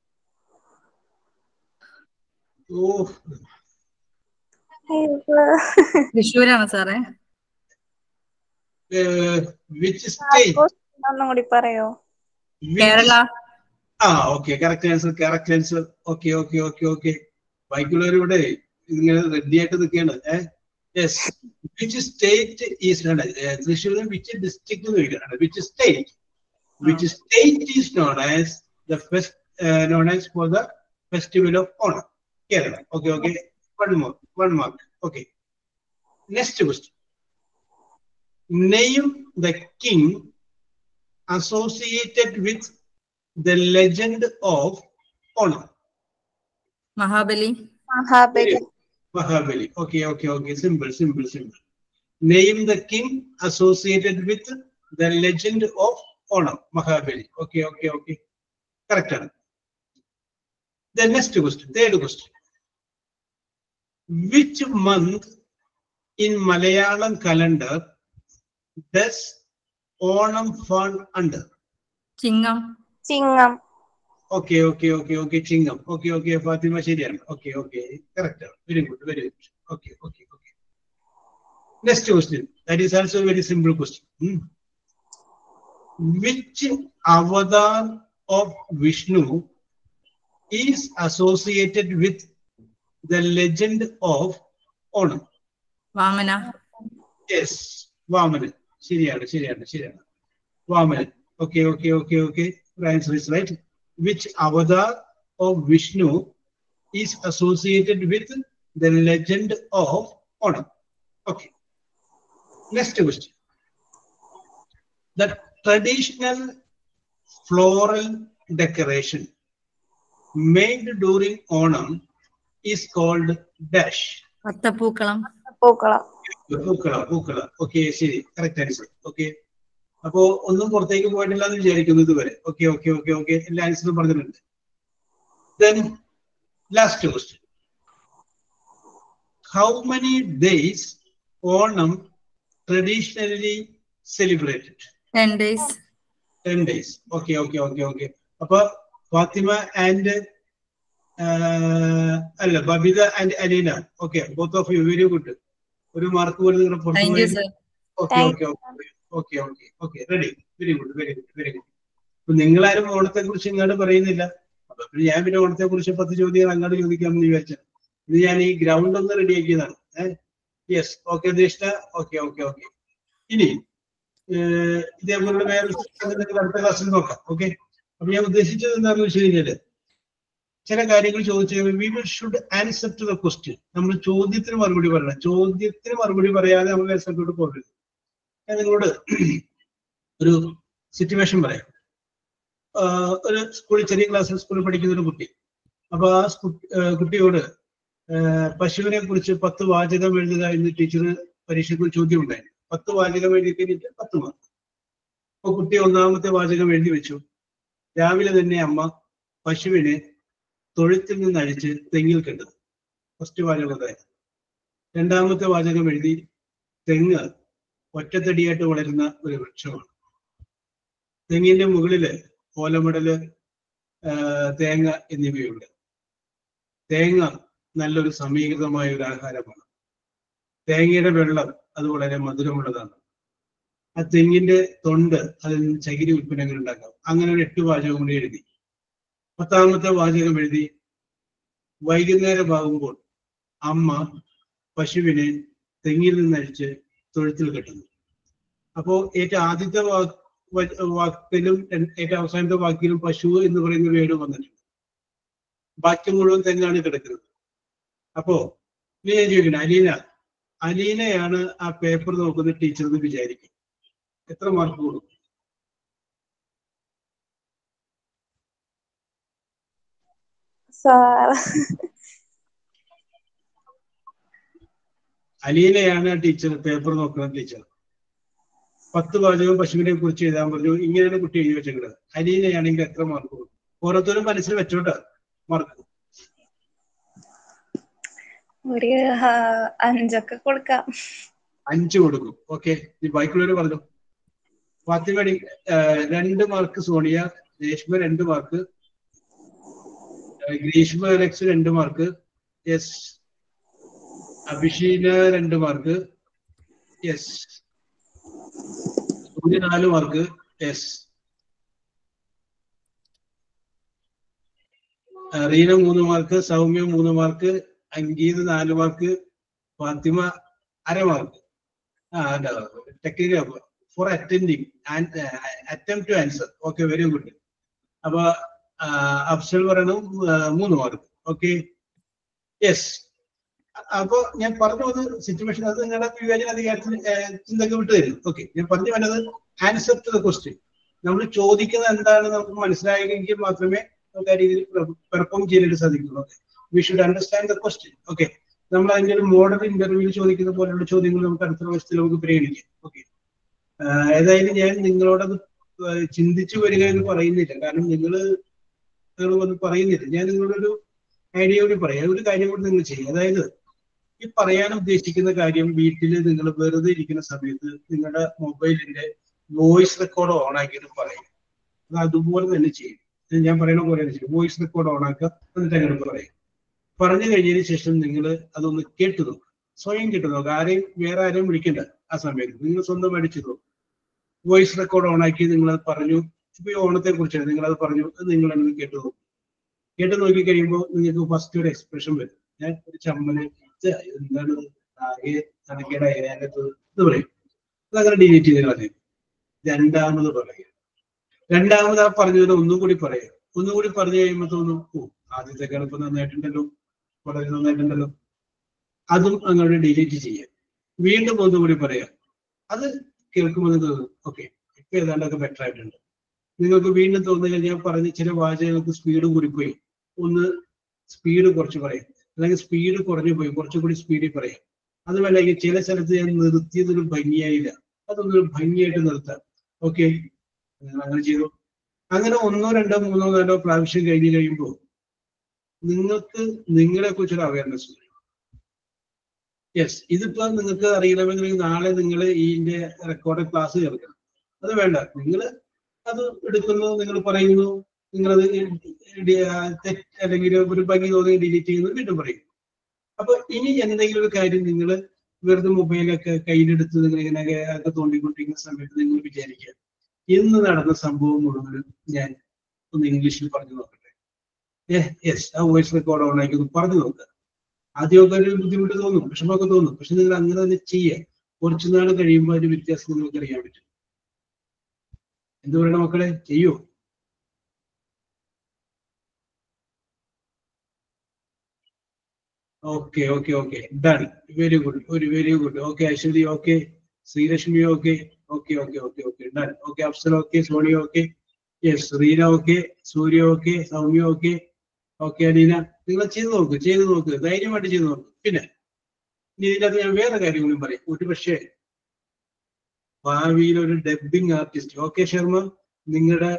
[SPEAKER 1] ഓ
[SPEAKER 6] തൃശ്ശൂരാണ് സാറേ
[SPEAKER 1] വിച്ച് സ്റ്റേറ്റ്
[SPEAKER 2] ഒന്നും കൂടി പറയോ
[SPEAKER 6] കേരള
[SPEAKER 1] ആ okay correct answer correct answer okay okay okay okay ബാക്കിയുള്ളവരിവിടെ ഇങ്ങനെ റെഡി ആയിട്ട് നിൽക്കുകയാണ് ഏഹ് യെസ് വിച്ച് സ്റ്റേറ്റ് ഈസ് തൃശ്ശൂരിൽ വിച്ച് ഡിസ്ട്രിക്ട് ചോദിക്കുകയാണ് which state which state is known as the fest known as for the festival of Onam Kerala okay okay one more one mark okay next question name the king associated with the legend of Onam.
[SPEAKER 6] Mahabali
[SPEAKER 2] Mahabali
[SPEAKER 1] Mahabali. Okay, okay, okay. Simple, simple, simple. Name the king associated with the legend of Onam Mahabali okay okay okay correct ആണ് next question third question which month in Malayalam calendar does Onam fun under
[SPEAKER 6] Chingam
[SPEAKER 2] Chingam
[SPEAKER 1] okay okay okay okay Chingam okay okay Fatima ശരിയാണ് okay okay correct ആണ് very good very good okay okay okay next question that is also very simple question which avatar of Vishnu is associated with the legend of Onam
[SPEAKER 6] Vamana
[SPEAKER 1] yes Vamanan ശരിയാണ് ശരിയാണ് ശരിയാണ് Vamanan okay okay okay okay answer is right which avatar of Vishnu is associated with the legend of Onam. Okay. Next question. The traditional floral decoration made during Onam is called dash.
[SPEAKER 6] Athapookalam
[SPEAKER 2] pookalam
[SPEAKER 1] പൂക്കള പൂക്കള okay ശരി correct answer okay അപ്പോ ഒന്നും പുറത്തേക്ക് പോയിട്ടില്ല എന്ന് വിചാരിക്കുന്നു ഇതുവരെ ഓക്കെ ഓക്കെ ഓക്കെ ഓക്കെ എല്ലാ ആൻസറും പറഞ്ഞിട്ടുണ്ട് then last question how many days Onam traditionally celebrated
[SPEAKER 6] ten days
[SPEAKER 1] ten days okay okay okay okay അപ്പൊ ഫാത്തിമ ആൻഡ് അല്ല Babitha and Aleena okay both of you very good ഒരു മാർക്ക് പോലും നിങ്ങളുടെ പുറത്ത്
[SPEAKER 6] താങ്ക് യു
[SPEAKER 1] പോയി
[SPEAKER 6] sir
[SPEAKER 1] okay
[SPEAKER 2] Thank
[SPEAKER 1] okay okay okay okay ready very good very good very good അപ്പൊ നിങ്ങളാരും ഓണത്തെ കുറിച്ച് ഇങ്ങോട്ട് പറയുന്നില്ല അപ്പൊ പിന്നെ ഞാൻ പിന്നെ ഓണത്തെ കുറിച്ച് പത്ത് ചോദ്യങ്ങൾ അങ്ങോട്ട് ചോദിക്കാമെന്ന് വിചാരിച്ചു ഇത് ഞാൻ ഈ ഗ്രൗണ്ട് ഒന്ന് റെഡിയാക്കിയതാണ് ഏഹ് yes okay Deshitha okay okay okay ഇനി ഏഹ് ഇതേപോലുള്ള വേറെ നിങ്ങൾക്ക് അടുത്ത ക്ലാസ്സിൽ നോക്കാം ഓക്കെ അപ്പൊ ഞാൻ ഉദ്ദേശിച്ചത് എന്താണെന്ന് വെച്ച് കഴിഞ്ഞാല് ചില കാര്യങ്ങൾ ചോദിച്ചു we will should answer to the question നമ്മൾ ചോദ്യത്തിന് മറുപടി പറയണം ചോദ്യത്തിന് മറുപടി പറയാതെ നമ്മൾ ആൻസറിലോട്ട് പോകരുത് ഞാൻ നിങ്ങളോട് ഒരു സിറ്റുവേഷൻ പറയാം ആഹ് ഒരു സ്കൂളിൽ ചെറിയ ക്ലാസ്സിൽ സ്കൂളിൽ പഠിക്കുന്ന ഒരു കുട്ടി അപ്പൊ ആ സ്കു- ആഹ് കുട്ടിയോട് ആഹ് പശുവിനെ കുറിച്ച് പത്ത് വാചകം എഴുതുക എന്ന് ടീച്ചർ പരീക്ഷയ്ക്ക് ഒരു ചോദ്യം ഉണ്ടായി പത്ത് വാചകം എഴുതി കഴിഞ്ഞിട്ട് പത്ത് മാർക്ക് അപ്പൊ കുട്ടി ഒന്നാമത്തെ വാചകം എഴുതി വെച്ചു രാവിലെ തന്നെ അമ്മ പശുവിനെ തൊഴുത്തിൽ നിന്ന് അഴിച്ച് തെങ്ങിൽ കെട്ടുന്നു ഫസ്റ്റ് വാചകം അതായത് രണ്ടാമത്തെ വാചകം എഴുതി തെങ്ങ് ഒറ്റത്തടിയായിട്ട് വളരുന്ന ഒരു വൃക്ഷമാണ് തെങ്ങിന്റെ മുകളില് ഓലമടല് ആ, തേങ്ങ എന്നിവയുണ്ട് തേങ്ങ നല്ലൊരു സമീകൃതമായ ഒരു ആഹാരമാണ് തേങ്ങയുടെ വെള്ളം അത് വളരെ മധുരമുള്ളതാണ് ആ തെങ്ങിന്റെ തൊണ്ട് അതിൽ നിന്ന് ചകിരി ഉൽപ്പന്നങ്ങൾ ഉണ്ടാക്കാം അങ്ങനെ ഒരു എട്ട് വാചകം കൂടി എഴുതി പത്താമത്തെ വാചകം എഴുതി വൈകുന്നേരമാകുമ്പോൾ അമ്മ പശുവിനെ തെങ്ങിൽ നിന്നഴിച്ച് തൊഴുത്തിൽ കെട്ടുന്നു അപ്പോ ഏറ്റവും ആദ്യത്തെ വാ- വ- വാക്കിലും ര- ഏറ്റവും അവസാനത്തെ വാക്കിലും പശു എന്ന് പറയുന്ന ഒരു വേട് വന്നിട്ടുണ്ട് ബാക്കി മുഴുവൻ തെങ്ങാണ് കിടക്കുന്നത് അപ്പോ ഇനി ഞാൻ ചോദിക്കണം അലീന അലീനയാണ് ആ പേപ്പർ നോക്കുന്ന ടീച്ചർ എന്ന് വിചാരിക്കും എത്ര മാർക്ക് കൊടുക്കും
[SPEAKER 2] സാർ
[SPEAKER 1] അലീനയാണ് ആ ടീച്ചർ പേപ്പർ നോക്കുന്ന ടീച്ചർ പത്ത് വാചകം പശുവിനെ കുറിച്ച് എഴുതാൻ പറഞ്ഞു ഇങ്ങനെയാണ് കുട്ടി എഴുതി വെച്ചിട്ടുള്ളത് അലീനയാണെങ്കിൽ എത്ര മാർക്ക് കൊടുക്കും ഓരോരുത്തരും മനസ്സിൽ വെച്ചോട്ടെ മാർക്ക്
[SPEAKER 2] ഒരു ആ, അഞ്ചൊക്കെ കൊടുക്കാം
[SPEAKER 1] അഞ്ച് കൊടുക്കും ഓക്കെ ഈ ബൈക്കുള്ളവർ പറഞ്ഞു ഫാത്തിമ രണ്ട് മാർക്ക് സോണിയ രേഷ്മ രണ്ട് മാർക്ക് ഗ്രീഷ്മ അലക്സ് രണ്ട് മാർക്ക് യെസ് അഭിഷീന രണ്ട് മാർക്ക് യെസ് സൂര്യ നാല് മാർക്ക് യെസ് റീന മൂന്ന് മാർക്ക് സൗമ്യ മൂന്ന് മാർക്ക് അങ്കീത് നാല് മാർക്ക് ഫാത്തിമ അര മാർക്ക് ആ technical for attending attempt to answer okay very good അപ്പൊ ആ, അഫ്സൽ പറയണം ആ, മൂന്ന് മാർക്ക് ഓക്കെ യെസ് അപ്പൊ ഞാൻ പറഞ്ഞു വന്ന സിറ്റുവേഷൻ അത് നിങ്ങളുടെ വിവേചന അധികാരത്തിന് ചിന്തക്ക് വിട്ടു തരും ഓക്കെ ഞാൻ പറഞ്ഞു വന്നത് ആൻസർ ടു ദ ക്വസ്റ്റ്യൻ നമ്മൾ ചോദിക്കുന്നത് എന്താണ് നമുക്ക് മനസ്സിലായെങ്കിൽ മാത്രമേ നമുക്ക് ആ രീതിയിൽ പെർഫോം ചെയ്യാനായിട്ട് സാധിക്കുള്ളൂ okay we should understand the question okay നമ്മൾ അതിന്റെ ഒരു മോഡൽ ഇന്റർവ്യൂവിൽ ചോദിക്കുന്ന പോലെയുള്ള ചോദ്യങ്ങൾ നമുക്ക് അടുത്ത ദിവസത്തിൽ നമുക്ക് പരിഗണിക്കാം ഓക്കെ ഏതായാലും ഞാൻ നിങ്ങളോടത് ഏഹ് ചിന്തിച്ചു വരിക എന്ന് പറയുന്നില്ല കാരണം നിങ്ങൾ നിങ്ങൾ ഒന്നും പറയുന്നില്ല ഞാൻ നിങ്ങളൊരു ഐഡിയ കൂടി പറയാം ഒരു കാര്യം കൂടി നിങ്ങൾ ചെയ്യും അതായത് ഈ പറയാൻ ഉദ്ദേശിക്കുന്ന കാര്യം വീട്ടിൽ നിങ്ങൾ വെറുതെ ഇരിക്കുന്ന സമയത്ത് നിങ്ങളുടെ മൊബൈലിന്റെ വോയിസ് റെക്കോർഡ് ഓൺ ആക്കിയിട്ട് പറയും അത് അതുപോലെ തന്നെ ചെയ്യും ഇത് ഞാൻ പറയുന്ന പോലെ തന്നെ ചെയ്യും വോയിസ് റെക്കോർഡ് ഓൺ ആക്കുക എന്നിട്ട് അങ്ങനെ പറയും പറഞ്ഞു കഴിഞ്ഞതിന് ശേഷം നിങ്ങൾ അതൊന്ന് കേട്ടു നോക്കുക സ്വയം കേട്ടു നോക്കുക ആരെയും വേറെ ആരെയും വിളിക്കണ്ട ആ സമയത്ത് നിങ്ങൾ സ്വന്തം അടിച്ചു നോക്കുക വോയിസ് റെക്കോർഡ് ഓൺ ആക്കി നിങ്ങൾ അത് പറഞ്ഞു ഇപ്പൊ ഈ ഓണത്തെ കുറിച്ചാണ് നിങ്ങൾ അത് പറഞ്ഞു അത് നിങ്ങൾ അങ്ങനെ കേട്ടു നോക്കും കേട്ട് നോക്കി കഴിയുമ്പോൾ നിങ്ങൾക്ക് ഫസ്റ്റ് ഒരു എക്സ്പ്രഷൻ വരും ഞാൻ ഒരു ചമ്മല് ഇത് എന്താണ് ഇത്? ആകെ കണക്കേടായി അതിനകത്ത് ഇത് പറയും അതങ്ങനെ ഡിലീറ്റ് ചെയ്ത് കളയും രണ്ടാമത് പറയുക രണ്ടാമത് ആ പറഞ്ഞതിന് ഒന്നും കൂടി പറയുക ഒന്നും കൂടി പറഞ്ഞു കഴിയുമ്പോൾ തോന്നും ഓ ആദ്യത്തെ കിടപ്പ് നന്നായിട്ടുണ്ടല്ലോ വളരെ നന്നായിട്ടുണ്ടല്ലോ അതും അങ്ങോട്ട് ഡിലീറ്റ് ചെയ്യുക വീണ്ടും ഒന്നും കൂടി പറയാം അത് കേൾക്കുമ്പോൾ നിങ്ങൾക്ക് തോന്നും ഓക്കെ ഇപ്പൊ ഏതാണ്ടൊക്കെ ബെറ്റർ ആയിട്ടുണ്ട് നിങ്ങൾക്ക് വീണ്ടും തോന്നുക ഞാൻ പറഞ്ഞ ചില വാചകങ്ങൾക്ക് സ്പീഡ് കൂടിപ്പോയി ഒന്ന് സ്പീഡ് കുറച്ച് പറയാം അല്ലെങ്കിൽ സ്പീഡ് കുറഞ്ഞു പോയി കുറച്ചുകൂടി സ്പീഡിൽ പറയാം അതുമല്ല ഈ ചില സ്ഥലത്ത് ഞാൻ നിർത്തിയതൊരു ഭംഗിയായില്ല അതൊന്നൊരു ഭംഗിയായിട്ട് നിർത്താം ഓക്കെ അങ്ങനെ ചെയ്തു അങ്ങനെ ഒന്നോ രണ്ടോ മൂന്നോ നാലോ പ്രാവശ്യം കഴിഞ്ഞ് കഴിയുമ്പോൾ നിങ്ങൾക്ക് നിങ്ങളെ കുറിച്ചൊരു അവയർനെസ് വരും യെസ് ഇതിപ്പോ നിങ്ങൾക്ക് അറിയണമെങ്കിൽ നാളെ നിങ്ങൾ ഇതിന്റെ റെക്കോർഡ് ക്ലാസ് കേൾക്കണം അത് വേണ്ട നിങ്ങൾ അത് എടുക്കുന്നു നിങ്ങൾ പറയുന്നു നിങ്ങളത് ഡി- ആ, തെറ്റ് അല്ലെങ്കിൽ ഒരു ഭംഗി തോന്നി ഡിലീറ്റ് ചെയ്യുന്നു വീണ്ടും പറയും അപ്പൊ ഇനി എന്തെങ്കിലും ഒരു കാര്യം നിങ്ങൾ വെറുതെ മൊബൈലൊക്കെ കയ്യിലെടുത്ത് നിങ്ങൾ ഇങ്ങനെ ഒക്കെ തോണ്ടിക്കൊണ്ടിരിക്കുന്ന സമയത്ത് നിങ്ങൾ വിചാരിക്കുക ഇന്ന് നടന്ന സംഭവം മുഴുവനും ഞാൻ ഒന്ന് ഇംഗ്ലീഷിൽ പറഞ്ഞു നോക്കട്ടെ യെസ് ആ വോയിസ് റെക്കോർഡ് ഓൺ ആക്കി ഒന്ന് പറഞ്ഞു നോക്കുക ആദ്യമൊക്കെ ഒരു ബുദ്ധിമുട്ട് തോന്നും വിഷമമൊക്കെ തോന്നും പക്ഷെ നിങ്ങൾ അങ്ങനെ തന്നെ ചെയ്യുക കുറച്ചു നാൾ കഴിയുമ്പോൾ അതിന്റെ വ്യത്യാസം നിങ്ങൾക്ക് അറിയാൻ പറ്റും എന്ത് പറയണം മക്കളെ ചെയ്യോ okay okay okay done very good ഒരു very good okay Aswathi okay Sreelakshmi okay okay okay okay okay done okay Afsal okay Soni okay yes Reena okay Surya okay Soumya okay okay Aleena നിങ്ങൾ ചെയ്ത് നോക്ക് ചെയ്ത് നോക്ക് ധൈര്യമായിട്ട് ചെയ്ത് നോക്ക് പിന്നെ ഇനി ഇതിനകത്ത് ഞാൻ വേറെ കാര്യം കൂടി പറയാം ഒരു പക്ഷേ ഭാവിയിൽ ഒരു ഡബിങ് ആർട്ടിസ്റ്റ് ഓക്കെ ശർമ്മ നിങ്ങളുടെ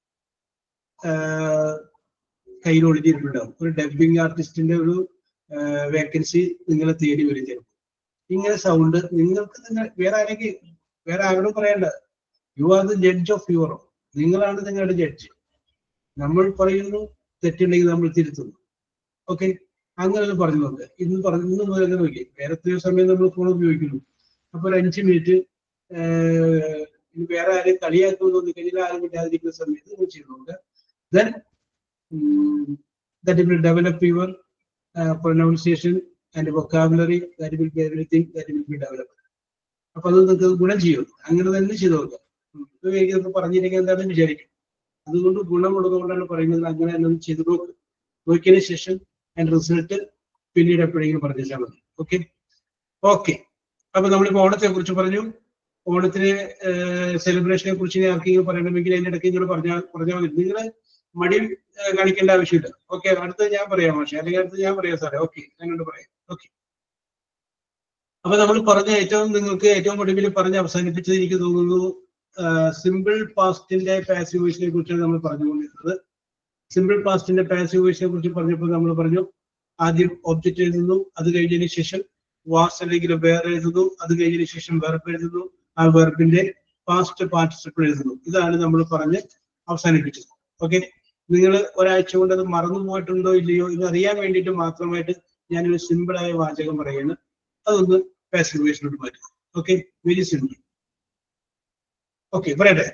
[SPEAKER 1] കയ്യിൽ ഒളിഞ്ഞിട്ടുണ്ടാവും ഒരു ഡബിങ് ആർട്ടിസ്റ്റിന്റെ ഒരു വേക്കൻസി നിങ്ങളെ തേടി വരും ചിലപ്പോൾ ഇങ്ങനെ സൗണ്ട് നിങ്ങൾക്ക് നിങ്ങൾ വേറെ ആരെങ്കിലും വേറെ ആരോടും പറയണ്ട you are the judge of your നിങ്ങളാണ് നിങ്ങളുടെ ജഡ്ജ് നമ്മൾ പറയുന്നു തെറ്റുണ്ടെങ്കിൽ നമ്മൾ തിരുത്തുന്നു ഓക്കെ അങ്ങനെ ഒന്ന് പറഞ്ഞു നോക്കുക ഇന്ന് പറഞ്ഞു ഇന്ന് മുതൽ അങ്ങനെ നോക്കി വേറെ എത്രയോ സമയം നമ്മൾ ഫോൺ ഉപയോഗിക്കുന്നു അപ്പൊ ഒരു അഞ്ച് മിനിറ്റ് ഇനി വേറെ ആരെയും കളിയാക്കുമെന്ന് തോന്നി കഴിഞ്ഞാൽ ആരും ഇല്ലാതിരിക്കുന്ന സമയത്ത് നിങ്ങൾ ചെയ്തു നോക്കുക then that will develop your pronunciation and vocabulary that will be everything that will be develop അപ്പൊ അത് നിങ്ങൾക്ക് ഗുണം ചെയ്യും അങ്ങനെ തന്നെ ചെയ്തു നോക്കുക ഉം. ഇത് എനിക്കൊന്ന് പറഞ്ഞില്ലെങ്കിൽ എന്താണെന്ന് വിചാരിക്കും അതുകൊണ്ട് ഗുണമുള്ളതുകൊണ്ടാണ് പറയുന്നത് അങ്ങനെ തന്നെ ഒന്ന് ചെയ്തു നോക്ക് നോക്കിയതിന് ശേഷം അതിന്റെ റിസൾട്ട് പിന്നീട് എപ്പോഴെങ്കിലും പറഞ്ഞാൽ മതി ഓക്കെ ഓക്കെ അപ്പൊ നമ്മളിപ്പോ ഓണത്തെ കുറിച്ച് പറഞ്ഞു ഓണത്തിന് സെലിബ്രേഷനെ കുറിച്ച് ഇനി ആർക്കെങ്കിലും പറയണമെങ്കിൽ അതിന്റെ ഇടയ്ക്ക് നിങ്ങൾ പറഞ്ഞാൽ പറഞ്ഞാൽ മതി നിങ്ങൾ മടി ഏഹ്, കാണിക്കേണ്ട ആവശ്യമില്ല ഓക്കെ അടുത്തത് ഞാൻ പറയാം പക്ഷേ അല്ലെങ്കിൽ അടുത്ത് ഞാൻ പറയാം സാറേ ഓക്കെ ഞാനോട് പറയാം ഓക്കെ അപ്പൊ നമ്മൾ പറഞ്ഞ ഏറ്റവും നിങ്ങൾക്ക് ഏറ്റവും ഒടുവിൽ പറഞ്ഞ് അവസാനിപ്പിച്ചത് എനിക്ക് തോന്നുന്നു സിമ്പിൾ പാസ്റ്റിന്റെ പാസീവ് വോയിസിനെ കുറിച്ചാണ് നമ്മൾ പറഞ്ഞുകൊണ്ടിരുന്നത് സിമ്പിൾ പാസ്റ്റിന്റെ പാസീവ് വോയിസിനെ കുറിച്ച് പറഞ്ഞപ്പോൾ നമ്മൾ പറഞ്ഞു ആദ്യം ഒബ്ജക്റ്റ് എഴുതുന്നു അത് കഴിഞ്ഞതിന് ശേഷം വാസ് അല്ലെങ്കിൽ വേറെ എഴുതുന്നു അത് കഴിഞ്ഞതിന് ശേഷം വെർബ് എഴുതുന്നു ആ വെർബിന്റെ പാസ്റ്റ് പാർട്ടിസിപ്പിൾ എഴുതുന്നു ഇതാണ് നമ്മൾ പറഞ്ഞ് അവസാനിപ്പിച്ചത് ഓക്കെ നിങ്ങൾ ഒരാഴ്ച കൊണ്ട് അത് മറന്നു പോയിട്ടുണ്ടോ ഇല്ലയോ ഇത് അറിയാൻ വേണ്ടിയിട്ട് മാത്രമായിട്ട് ഞാനൊരു സിമ്പിൾ ആയ വാചകം പറയുന്നു അതൊന്ന് പാസീവ് വോയിസിലോട്ട് മാറ്റും ഓക്കെ വെരി സിമ്പിൾ ഓക്കെ പറയട്ടെ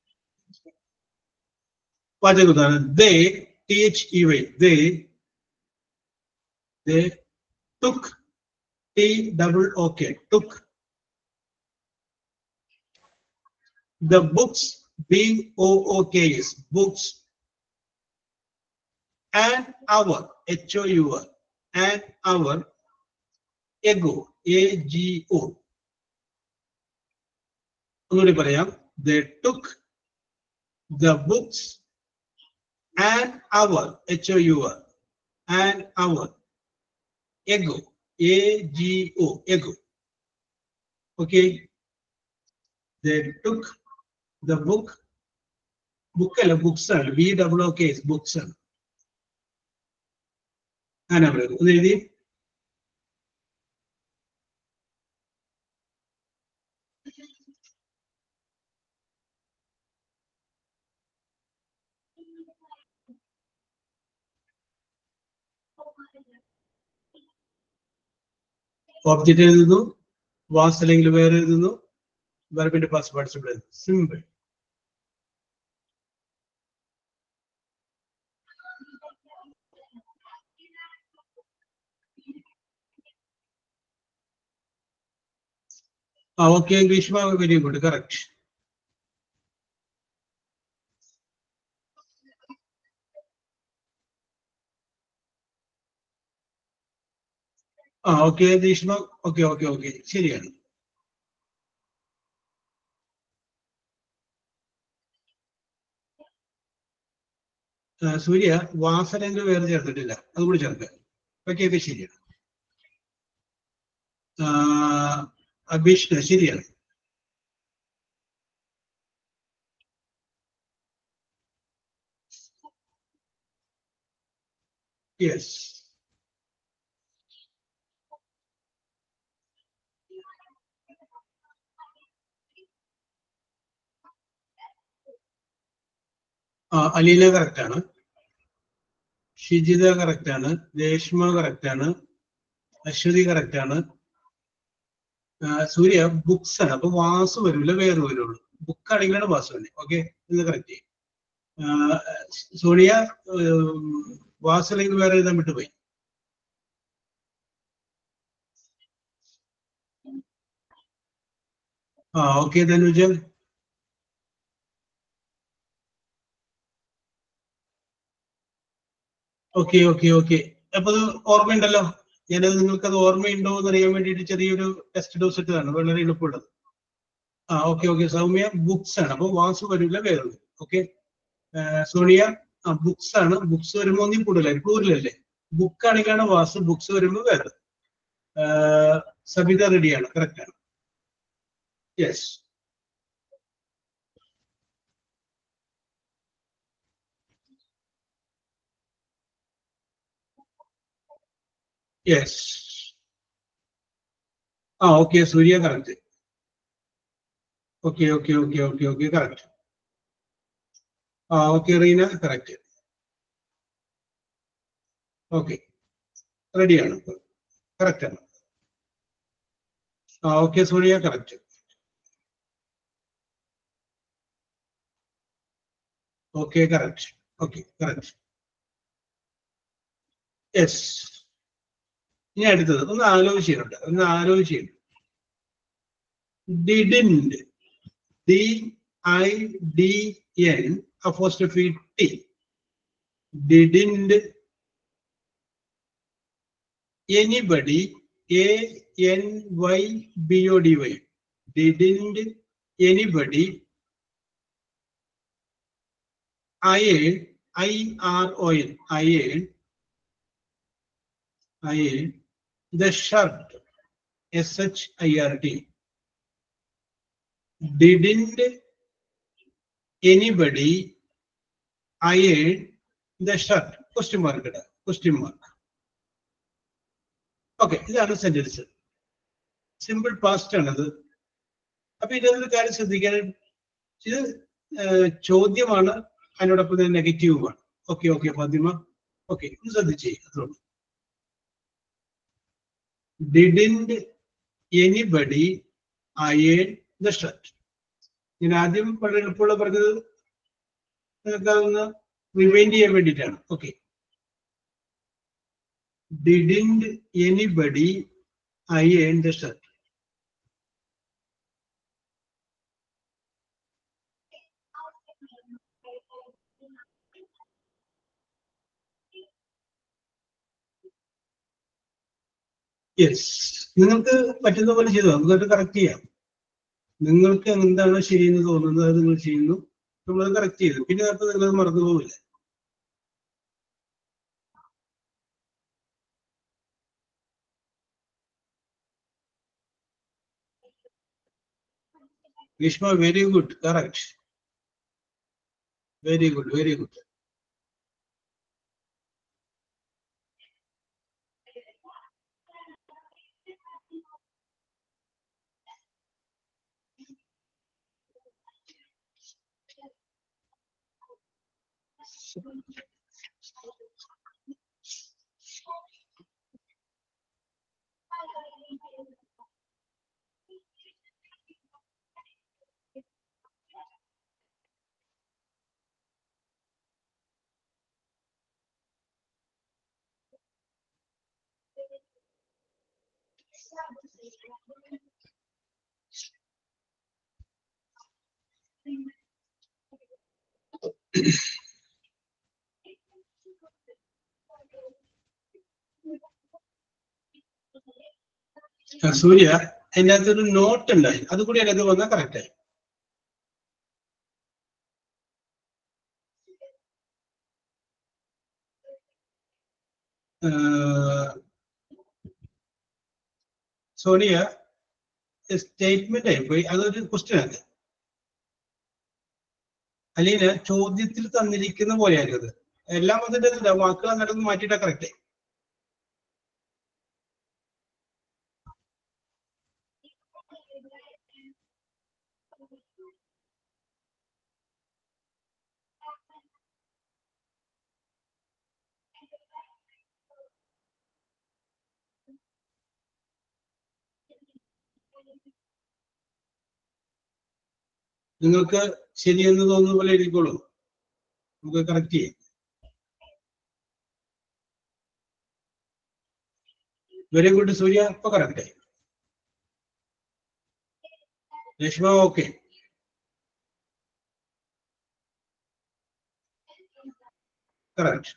[SPEAKER 1] വാചകം ഇതാണ് they T H E Y they they took T double OK took the books B O O K S books an hour H O U R an hour ago A G O ഒന്നുകൂടി പറയാം they took the books an hour H O U R an hour ago A G O ago okay they took the book book അല്ല books ആണ് B double O K books ആണ് അങ്ങനെ പറയുന്നത് ഒന്ന് എഴുതി object എഴുതുന്നു വാസ് അല്ലെങ്കിൽ വേറെ എഴുതുന്നു വെർബിന്റെ പാസ് പാർട്ടിസിപ്പിൾ എഴുതുന്നു സിമ്പിൾ ആ okay Grishma very good correct ആ okay Grishma okay okay okay ശരിയാണ് ആ, സൂര്യ വാസനെങ്കിൽ വേറെ ചേർത്തിട്ടില്ല അതുകൂടി ചേർക്കുക ഓക്കെ ഓക്കെ ശരിയാണ് ആ, അഭീഷ്ണ ശരിയാണ് യെസ് ആ അലീന കറക്റ്റ് ആണ് ഷിജിത കറക്റ്റ് ആണ് രേഷ്മ കറക്റ്റ് ആണ് അശ്വതി കറക്റ്റ് ആണ് ആ, സൂര്യ ബുക്സ് ആണ് അപ്പൊ വാസു വരില്ല വേറെ വരുള്ളൂ ബുക്ക് ആണെങ്കിലാണ് വാസു തന്നെ ഓക്കെ ഇത് കറക്റ്റ് സോണിയ ഉം, വാസു അല്ലെങ്കിൽ വേറെ എഴുതാൻ വിട്ടുപോയി ആ okay Dhanuja okay okay okay അപ്പൊ അത് ഓർമ്മയുണ്ടല്ലോ ഞാനത് നിങ്ങൾക്ക് അത് ഓർമ്മയുണ്ടോ എന്ന് അറിയാൻ വേണ്ടിയിട്ട് ചെറിയൊരു ടെസ്റ്റ് ഡോസ് ഇട്ടതാണ് വളരെ എളുപ്പമുള്ളത് ആ ഓക്കെ ഓക്കെ സൗമ്യ ബുക്സ് ആണ് അപ്പൊ വാസു വരില്ല വേറെ ഓക്കെ സോണിയ ആ ബുക്സ് ആണ് ബുക്സ് വരുമ്പോ ഒന്നും കൂടുതലായിരിക്കും കൂടുതലല്ലേ ബുക്ക് ആണെങ്കിലാണ് വാസു ബുക്സ് വരുമ്പോ വേറെ സബിത റെഡിയാണ് കറക്റ്റ് ആണ് യെസ് യെസ് ആ okay Surya correct okay okay okay okay okay correct ആ ഓക്കെ റീന കറക്റ്റ് ഓക്കെ റെഡിയാണ് കറക്റ്റ് ആണ് ആ okay Surya correct okay correct okay correct yes ഇനി അടുത്തത് ഒന്ന് ആലോചിച്ചിട്ടുണ്ട് ഒന്ന് ആലോചിച്ചിട്ടുണ്ട് didn't D I D N apostrophe T didn't anybody A N Y B O D Y didn't anybody iron, I R O N, iron, iron, the shirt, S H I R T. Didn't anybody iron the shirt? Question mark, ഇടാ. question mark. Okay ഇതാണ് sentence simple past ആണത് അപ്പൊ ഇതിനൊരു കാര്യം ശ്രദ്ധിക്കാൻ ഇത് ഏഹ്, ചോദ്യമാണ് അതിനോടൊപ്പം തന്നെ നെഗറ്റീവുമാണ് ഓക്കെ ഓക്കെ ഫാത്തിമ ഓക്കെ ഒന്ന് ശ്രദ്ധിച്ചേ അത്രയുള്ളൂ didn't anybody iron the shirt ഞാൻ ആദ്യം വളരെ എളുപ്പമുള്ള പറഞ്ഞത് നിങ്ങൾക്ക് അതൊന്ന് റിമൈൻഡ് ചെയ്യാൻ വേണ്ടിയിട്ടാണ് okay didn't anybody iron the shirt yes നിങ്ങൾക്ക് പറ്റുന്ന പോലെ ചെയ്തു നമുക്കത് കറക്റ്റ് ചെയ്യാം നിങ്ങൾക്ക് എന്താണ് ശരിയെന്ന് തോന്നുന്നത് അത് നിങ്ങൾ ചെയ്യുന്നു നമ്മളത് കറക്റ്റ് ചെയ്തു പിന്നെ അപ്പൊ നിങ്ങളത് മറന്നു പോവില്ല Grishma, very good, correct. Very good very good ആ, സൂര്യ അതിൻ്റെ അകത്തൊരു നോട്ട് ഉണ്ടായി അത് കൂടി അതിനകത്ത് വന്നാൽ കറക്റ്റ് ആയി ആ, സോണിയ സ്റ്റേറ്റ്മെന്റ് ആയി പോയി അതൊരു ക്വസ്റ്റ്യൻ ആണ് അല്ലെങ്കിൽ ചോദ്യത്തിൽ തന്നിരിക്കുന്ന പോലെയായിരുന്നു അത് എല്ലാം അതിന്റെ വാക്കുകൾ അന്നേരം മാറ്റിയിട്ടാ കറക്റ്റ് നിങ്ങൾക്ക് ശരിയെന്ന് തോന്നുന്ന പോലെ എഴുതിക്കോളൂ നമുക്ക് കറക്റ്റ് ചെയ്യാം വെരി ഗുഡ് സൂര്യ ഇപ്പൊ കറക്റ്റ് ആയി രശ്മ ഓക്കെ കറക്റ്റ്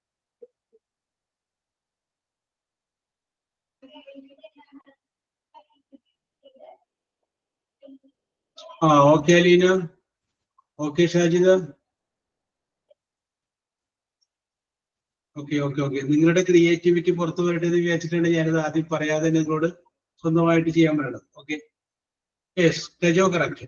[SPEAKER 1] ആ okay Aleena okay Shajida okay okay okay നിങ്ങളുടെ ക്രിയേറ്റിവിറ്റി പുറത്തു വരട്ടെ എന്ന് വിചാരിച്ചിട്ടുണ്ട് ഞാനിത് ആദ്യം പറയാതെ നിങ്ങളോട് സ്വന്തമായിട്ട് ചെയ്യാൻ പറയണം okay yes Tejo correct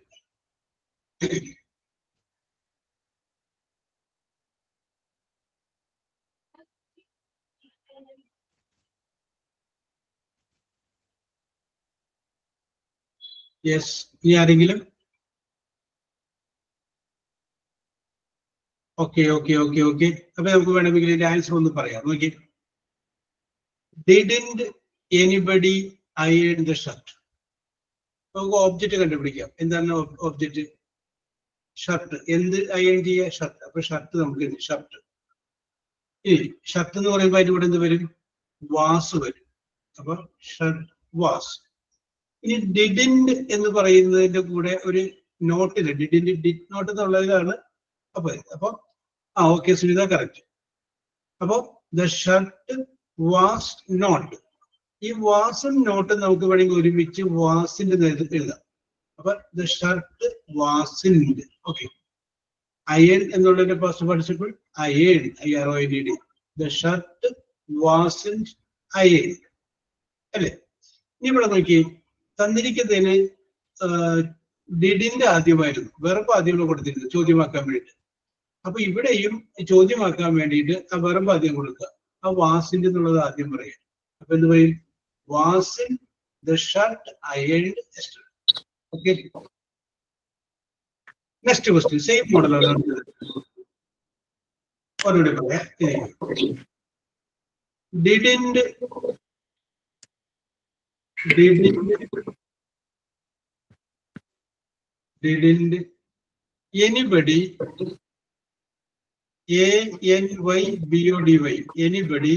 [SPEAKER 1] yes ഇനി ആരെങ്കിലും ഓക്കെ ഓക്കെ ഓക്കെ ഓക്കെ അപ്പൊ നമുക്ക് വേണമെങ്കിൽ ഇതിന്റെ ആൻസർ ഒന്ന് പറയാം നോക്കി didn't anybody iron the shirt നമുക്ക് ഓബ്ജക്റ്റ് കണ്ടുപിടിക്കാം എന്താണ് ഓബ്ജക്റ്റ് ഷർട്ട് എന്ത് അയൺ ചെയ്യുക ഷർട്ട് അപ്പൊ ഷർട്ട് നമുക്ക് ഷർട്ട് ഇനി ഷർട്ട് എന്ന് പറയുമ്പോൾ അതിന്റെ കൂടെ എന്ത് വരും വാസ് വരും അപ്പൊ ഷർട്ട് വാസ് ഇനി ഡിഡിൻഡ് എന്ന് പറയുന്നതിന്റെ കൂടെ ഒരു നോട്ടില്ല ഡിഡിൻഡ് ഡിഡ് നോട്ട് എന്നുള്ളതാണ് അപ്പൊ അപ്പൊ ആ ഓക്കെ സുനിത കറക്റ്റ് അപ്പൊ ദ ഷർട്ട് വാസ് നോട്ട് ഈ വാസും നോട്ടും നമുക്ക് വേണമെങ്കിൽ ഒരുമിച്ച് വാസിന്റെ നേതൃത്വം എഴുതാം അപ്പൊ the shirt wasn't okay iron എന്നുള്ളതിന്റെ first participle iron I R O N D the shirt wasn't iron അല്ലേ ഇനി ഇവിടെ നോക്കി തന്നിരിക്കുന്നതിന് ഡിഡിന്റെ ആദ്യമായിരുന്നു വെറുപ്പ് ആദ്യമാണ് കൊടുത്തിരുന്നത് ചോദ്യമാക്കാൻ വേണ്ടിയിട്ട് അപ്പൊ ഇവിടെയും ചോദ്യമാക്കാൻ വേണ്ടിയിട്ട് ആ വെറുപ്പ് ആദ്യം കൊടുക്കുക ആ വാസിന്റെ എന്നുള്ളത് ആദ്യം പറയുക അപ്പൊ എന്ത് പറയും wasn't the shirt ironed okay next question same മോഡലാണ് ഒന്നുകൂടി പറയാം didn't didn't didn't anybody A N Y B O D Y anybody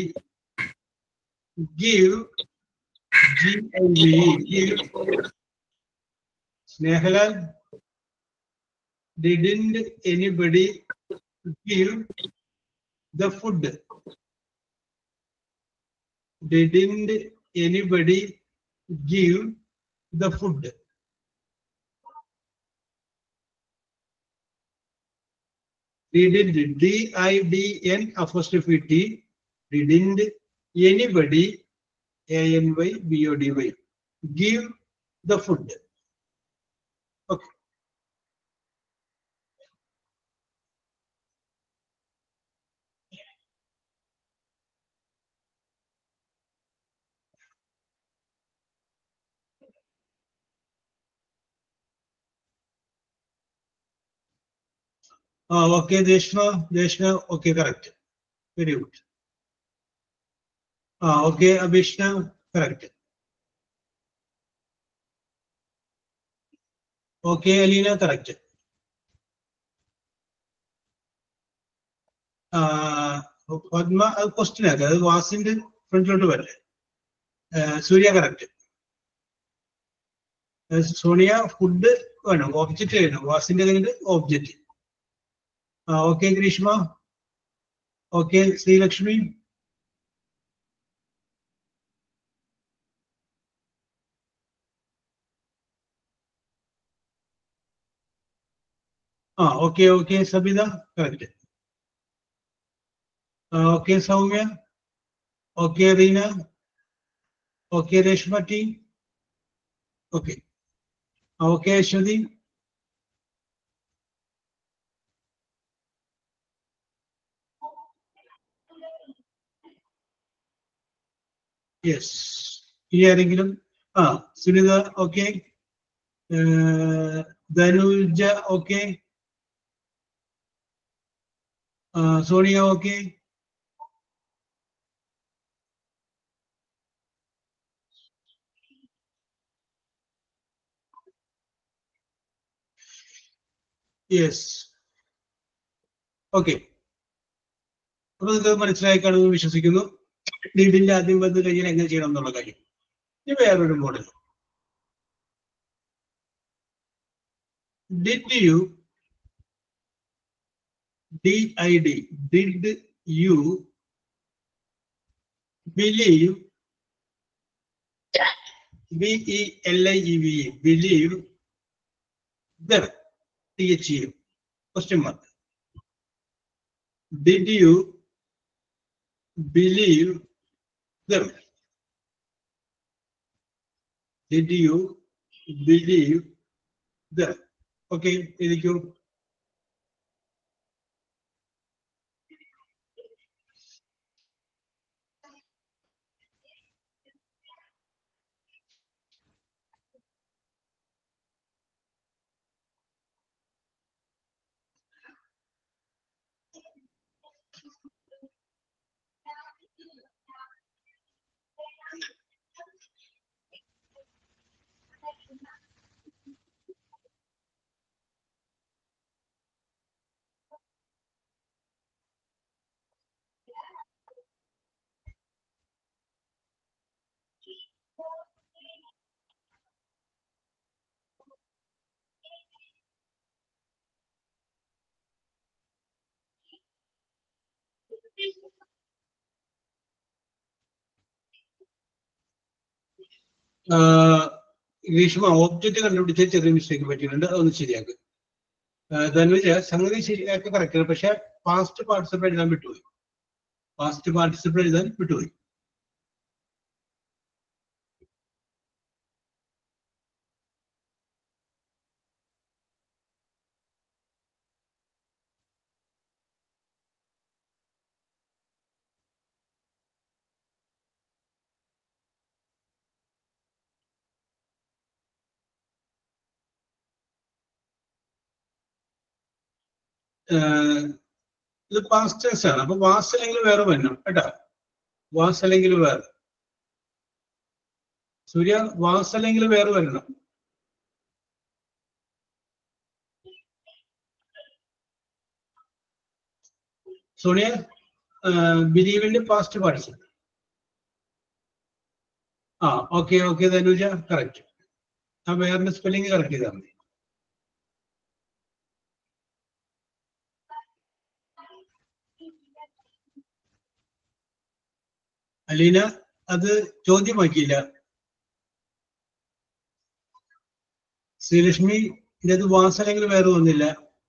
[SPEAKER 1] give G I V give Snehalal didn't anybody give the food? Didn't anybody give the food? Didn't D I D N apostrophe T. Didn't anybody A N Y B O D Y give the food? Okay. ആ okay Deshma Deshma okay correct very good ആ okay Abheeshna correct okay Aleena correct ആ പത്മ അത് question ആക്കുക അത് വാസിന്റെ ഫ്രണ്ടിലോട്ട് വരല്ലേ ആ, Surya correct Sonia food വേണം ഓബ്ജക്റ്റ് വേണം വാസിന്റെ കയ്യിൽ ഓബ്ജക്റ്റ് ആ ഓക്കെ ഗ്രീഷ്മ ഓക്കെ ശ്രീലക്ഷ്മി ആ okay okay Sabitha correct okay Soumya okay Reena okay Reshma T okay okay Aswathi yes ഇനി ആരെങ്കിലും ആ Sunitha okay Dhanuja okay Sonia okay yes okay അപ്പൊ നിങ്ങൾക്ക് മനസ്സിലായി കാണുമെന്ന് വിശ്വസിക്കുന്നു നീഡിന്റെ ആദ്യം വന്നു കഴിഞ്ഞാൽ എങ്ങനെ ചെയ്യണം എന്നുള്ള കാര്യം ഇനി വേറൊരു model did you D I D did you believe B E L I E V believe there T H U question mark did you believe them? Did you believe them? Okay, ഇരിക്കൂ Greeshma object കണ്ടുപിടിച്ച ചെറിയ mistake പറ്റിയിട്ടുണ്ട് അതൊന്ന് ശരിയാക്കുക ധനുജ സംഗതി ശരിയാക്കി correct പക്ഷെ past participle എഴുതാൻ വിട്ടുപോയി പാസ്റ്റ് പാർട്ടിസിപ്പിൾ എഴുതാൻ വിട്ടുപോയി ഏഹ് ഇത് പാസ്റ്റ് ടെൻസ് ആണ് അപ്പൊ വാസ് അല്ലെങ്കിൽ വേറെ വരണം കേട്ടാ വാസ് അല്ലെങ്കിൽ വേറെ സൂര്യ വാസ് അല്ലെങ്കിൽ വേറെ വരണം സോണിയ ബിലീവിന്റെ പാസ്റ്റ് പാർട്ടിസിപ്പിൾ ആ ഓക്കെ ഓക്കെ ധനുജ കറക്റ്റ് ആ വേറെ സ്പെല്ലിംഗ് കറക്റ്റ് ചെയ്താൽ മതി അലീന അത് ചോദ്യമാക്കിയില്ല ശ്രീലക്ഷ്മി ഇത് വാസനെങ്കിലും വേറെ വന്നില്ല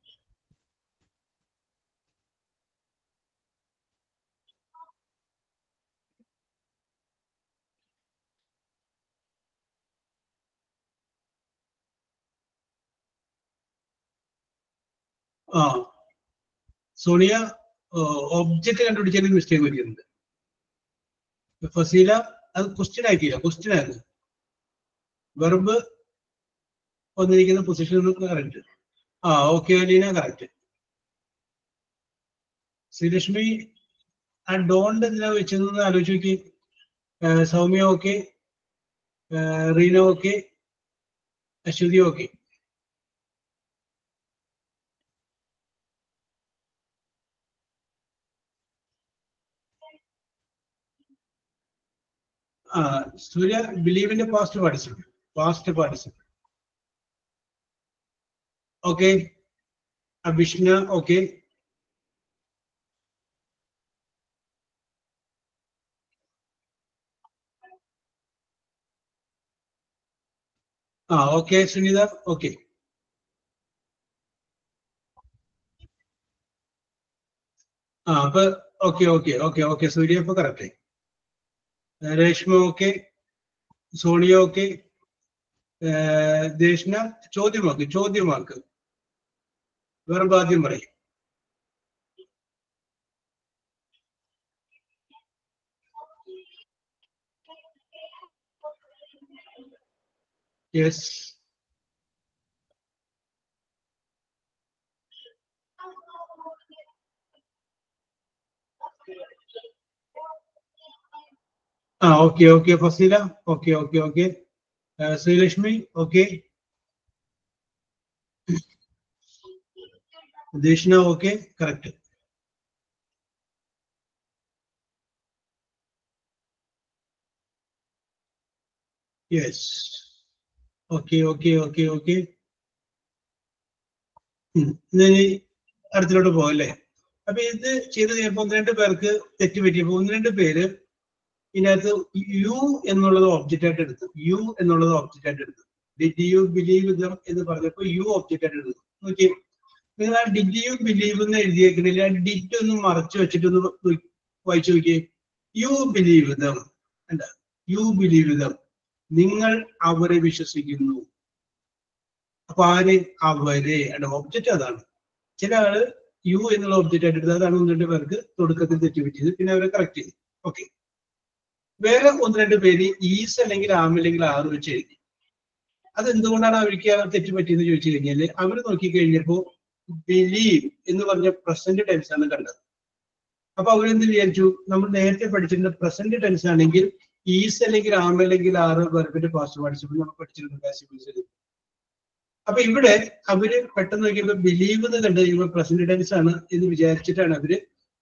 [SPEAKER 1] ആ സോണിയ ഒബ്ജക്റ്റ് കണ്ടുപിടിച്ചതിന് മിസ്റ്റേക്ക് പറ്റിയിട്ടുണ്ട് ഫസീല അത് ക്വസ്റ്റ്യൻ ആക്കിയില്ല ക്വസ്റ്റ്യൻ ആയിരുന്നു വെർബ് വന്നിരിക്കുന്ന പൊസിഷൻ കറക്റ്റ് ആ ഓക്കെ അലീന കറക്റ്റ് ശ്രീലക്ഷ്മി ആ ഡോണ്ട് എന്തിനാ വെച്ചതെന്ന് ആലോചിച്ച് നോക്കി ഏഹ് Soumya okay Reena okay Aswathi okay ആ സൂര്യ ബിലീവിന്റെ past participle past participle okay Abhishna okay ആ ഓക്കെ സുനിത ഓക്കെ ആ അപ്പൊ okay okay okay okay Surya ഇപ്പൊ correct Reshma okay Sonia okay Deshna ചോദ്യമാക്ക് ചോദ്യമാക്ക് വേറെ ആദ്യം പറയും യെസ് ആ okay okay Faseela okay okay okay Sreelakshmi okay Deshna okay correct yes okay okay okay okay ഇനി അടുത്തിലോട്ട് പോകാം അല്ലേ അപ്പൊ ഇത് ചെയ്ത് കഴിഞ്ഞപ്പോ ഒന്ന് രണ്ട് പേർക്ക് തെറ്റ് പറ്റിയപ്പോ ഒന്ന് രണ്ട് പേര് ഇതിനകത്ത് യു എന്നുള്ളത് ഒബ്ജക്റ്റ് ആയിട്ട് എടുത്തു യു എന്നുള്ളത് ഒബ്ജക്റ്റ് ആയിട്ട് എടുത്തു ഡിഡ് യു ബിലീവ് ദം എന്ന് പറഞ്ഞപ്പോ യു ഒബ്ജക്റ്റ് ആയിട്ട് എടുത്തു നോക്കി നിങ്ങൾ ആ ഡിഡ് യു ബിലീവ് എന്ന് എഴുതിയേക്കണില്ല ഡിഡ് ഒന്ന് മറച്ചു വെച്ചിട്ട് ഒന്ന് വായിച്ചു നോക്കിയേ യു ബിലീവ് ദം എന്താ യു ബിലീവ് ദം നിങ്ങൾ അവരെ വിശ്വസിക്കുന്നു അപ്പൊ ആര് അവരെ ഒബ്ജക്റ്റ് അതാണ് ചില ആള് യു എന്നുള്ള ഒബ്ജക്റ്റ് ആയിട്ട് എടുത്തത് അതാണ് ഒന്ന് രണ്ട് പേർക്ക് തുടക്കത്തിൽ തെറ്റുപറ്റിയത് പിന്നെ അവരെ കറക്റ്റ് ചെയ്തു ഓക്കെ വേറെ ഒന്ന് രണ്ട് പേര് ഈസ് അല്ലെങ്കിൽ ആം അല്ലെങ്കിൽ ആറ് വെച്ച് എഴുതി അത് എന്തുകൊണ്ടാണ് അവർക്ക് ആ തെറ്റ് പറ്റിയെന്ന് ചോദിച്ചു കഴിഞ്ഞാല് അവർ നോക്കിക്കഴിഞ്ഞപ്പോ ബിലീവ് എന്ന് പറഞ്ഞ പ്രസന്റ് ടെൻസ് ആണ് കണ്ടത് അപ്പൊ അവരെന്ത് വിചാരിച്ചു നമ്മൾ നേരത്തെ പഠിച്ചിരുന്ന പ്രസന്റ് ടെൻസ് ആണെങ്കിൽ ഈസ് അല്ലെങ്കിൽ ആം അല്ലെങ്കിൽ ആറ് വെർബിന്റെ പാസ്റ്റ് പാർട്ടിസിപ്പിൾ നമ്മൾ പഠിച്ചിട്ടുണ്ട് പാസിബിൾസിൽ അപ്പൊ ഇവിടെ അവര് പെട്ടെന്ന് നോക്കിയപ്പോ ബിലീവ് എന്ന് കണ്ടു കഴിയുമ്പോൾ പ്രസന്റ് ടെൻസ് ആണ് എന്ന് വിചാരിച്ചിട്ടാണ് അവര്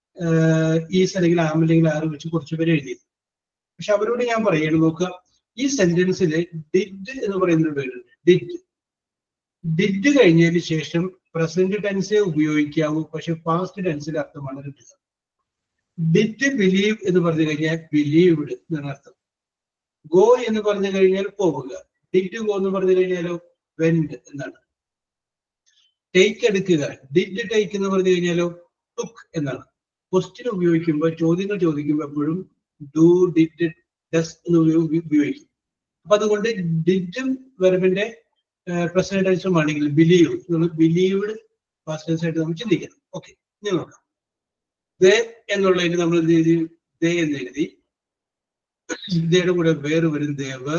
[SPEAKER 1] ഈസ് അല്ലെങ്കിൽ ആം അല്ലെങ്കിൽ ആറ് വെച്ച് കുറച്ച് പേര് എഴുതിയത് പക്ഷെ അവരോട് ഞാൻ പറയാണ് നോക്കുക ഈ സെന്റൻസിൽ ഡിഡ് എന്ന് പറയുന്ന ഒരു വേർഡ് ഡിഡ് ഡിഡ് കഴിഞ്ഞതിന് ശേഷം പ്രസന്റ് ടെൻസേ ഉപയോഗിക്കാവൂ പക്ഷെ പാസ്റ്റ് ടെൻസിന്റെ അർത്ഥമാണ് കിട്ടുക ഡിഡ് ബിലീവ് എന്ന് പറഞ്ഞു കഴിഞ്ഞാൽ ബിലീവ്ഡ് എന്നാണ് അർത്ഥം ഗോ എന്ന് പറഞ്ഞു കഴിഞ്ഞാൽ പോവുക ഡിഡ് ഗോ എന്ന് പറഞ്ഞു കഴിഞ്ഞാലോ വെന്റ് എന്നാണ് ടേക്ക് എടുക്കുക ഡിഡ് ടേക്ക് എന്ന് പറഞ്ഞു കഴിഞ്ഞാലോ ടുക്ക് എന്നാണ് ക്വസ്റ്റ്യൻ ഉപയോഗിക്കുമ്പോൾ ചോദ്യങ്ങൾ ചോദിക്കുമ്പോൾ എപ്പോഴും ഡു ഡിഡ് ഡസ് എന്ന് ഉപയോ- ഉപയോഗിക്കും അപ്പൊ അതുകൊണ്ട് ഡിഡും വെർബിന്റെ പ്രസന്റ് ടെൻസും ആണെങ്കിൽ ബിലീവ് നമ്മൾ ബിലീവ്ഡ് പാസ്റ്റ് ടെൻസ് ആയിട്ട് നമ്മൾ ചിന്തിക്കണം ഓക്കെ ഇനി നോക്കാം ദേ എന്നുള്ളതിന് നമ്മൾ എന്ത് എഴുതി ദേ എന്ന് എഴുതി ഇതയുടെ കൂടെ വേറെ വരും ദേവർ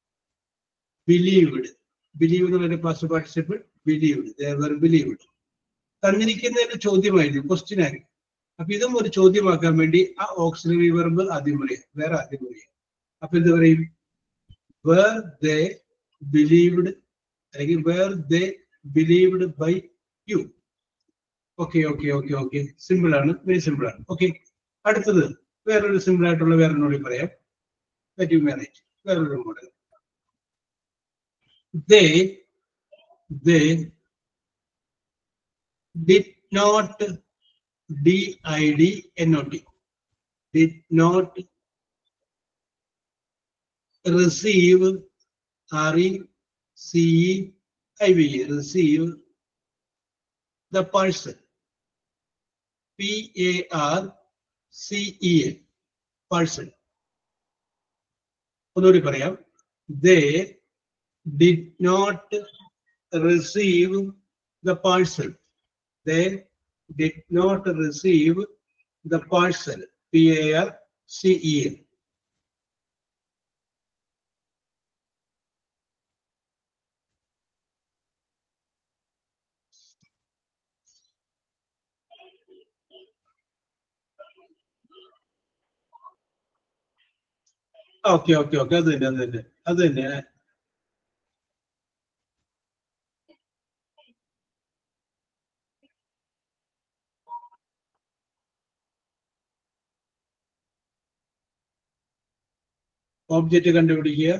[SPEAKER 1] ബിലീവ്ഡ് ബിലീവ് എന്നുള്ള past participle believed they were believed തന്നിരിക്കുന്നതിന്റെ ചോദ്യമായിരുന്നു ക്വസ്റ്റ്യൻ ആയിരുന്നു അപ്പൊ ഇതും ഒരു ചോദ്യമാക്കാൻ വേണ്ടി ആ ഓക്സിലറി വെർബ് ആദ്യം പറയാം വേറെ ആദ്യം പറയാം അപ്പൊ എന്ത് പറയും വേർ ദേ ബിലീവ്ഡ് അല്ലെങ്കിൽ were they believed by you okay okay okay okay simple ആണ് വെരി സിമ്പിൾ ആണ് ഓക്കെ അടുത്തത് വേറൊരു സിമ്പിൾ ആയിട്ടുള്ള വേറൊന്നുകൂടി പറയാം പറ്റി മാനേജ് വേറൊരു model they they did not D I D N O T did not receive R E C I V receive the person P A R C E N person ഒന്നുകൂടി പറയാം they did not receive the parcel they did not receive the parcel P A R C E L. Okay okay okay അത് തന്നെ അത് തന്നെ അത് തന്നെ object കണ്ടുപിടിക്കുക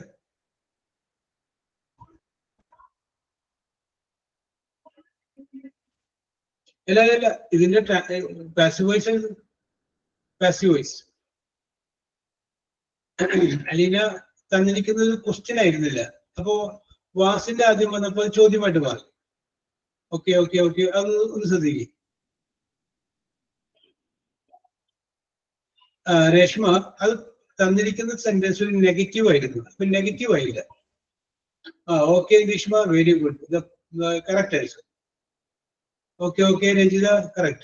[SPEAKER 1] ഇല്ല ഇല്ല, ഇല്ല ഇതിന്റെ പാസീവ് വോയിസ് പാസീവ് വോയിസ് അല്ലെങ്കിൽ തന്നിരിക്കുന്നത് ക്വസ്റ്റ്യൻ ആയിരുന്നില്ല അപ്പോ വാസിന്റെ ആദ്യം വന്നപ്പോ ചോദ്യമായിട്ട് മാറി ഓക്കെ ഓക്കെ ഓക്കെ അത് ഒന്ന് ശ്രദ്ധിക്കുക രേഷ്മ അത് തന്നിരിക്കുന്ന സെന്റൻസ് ഒരു നെഗറ്റീവ് ആയിരുന്നു അപ്പൊ നെഗറ്റീവ് ആയില്ല ആ okay Grishma very good correct answer okay okay Ranjitha correct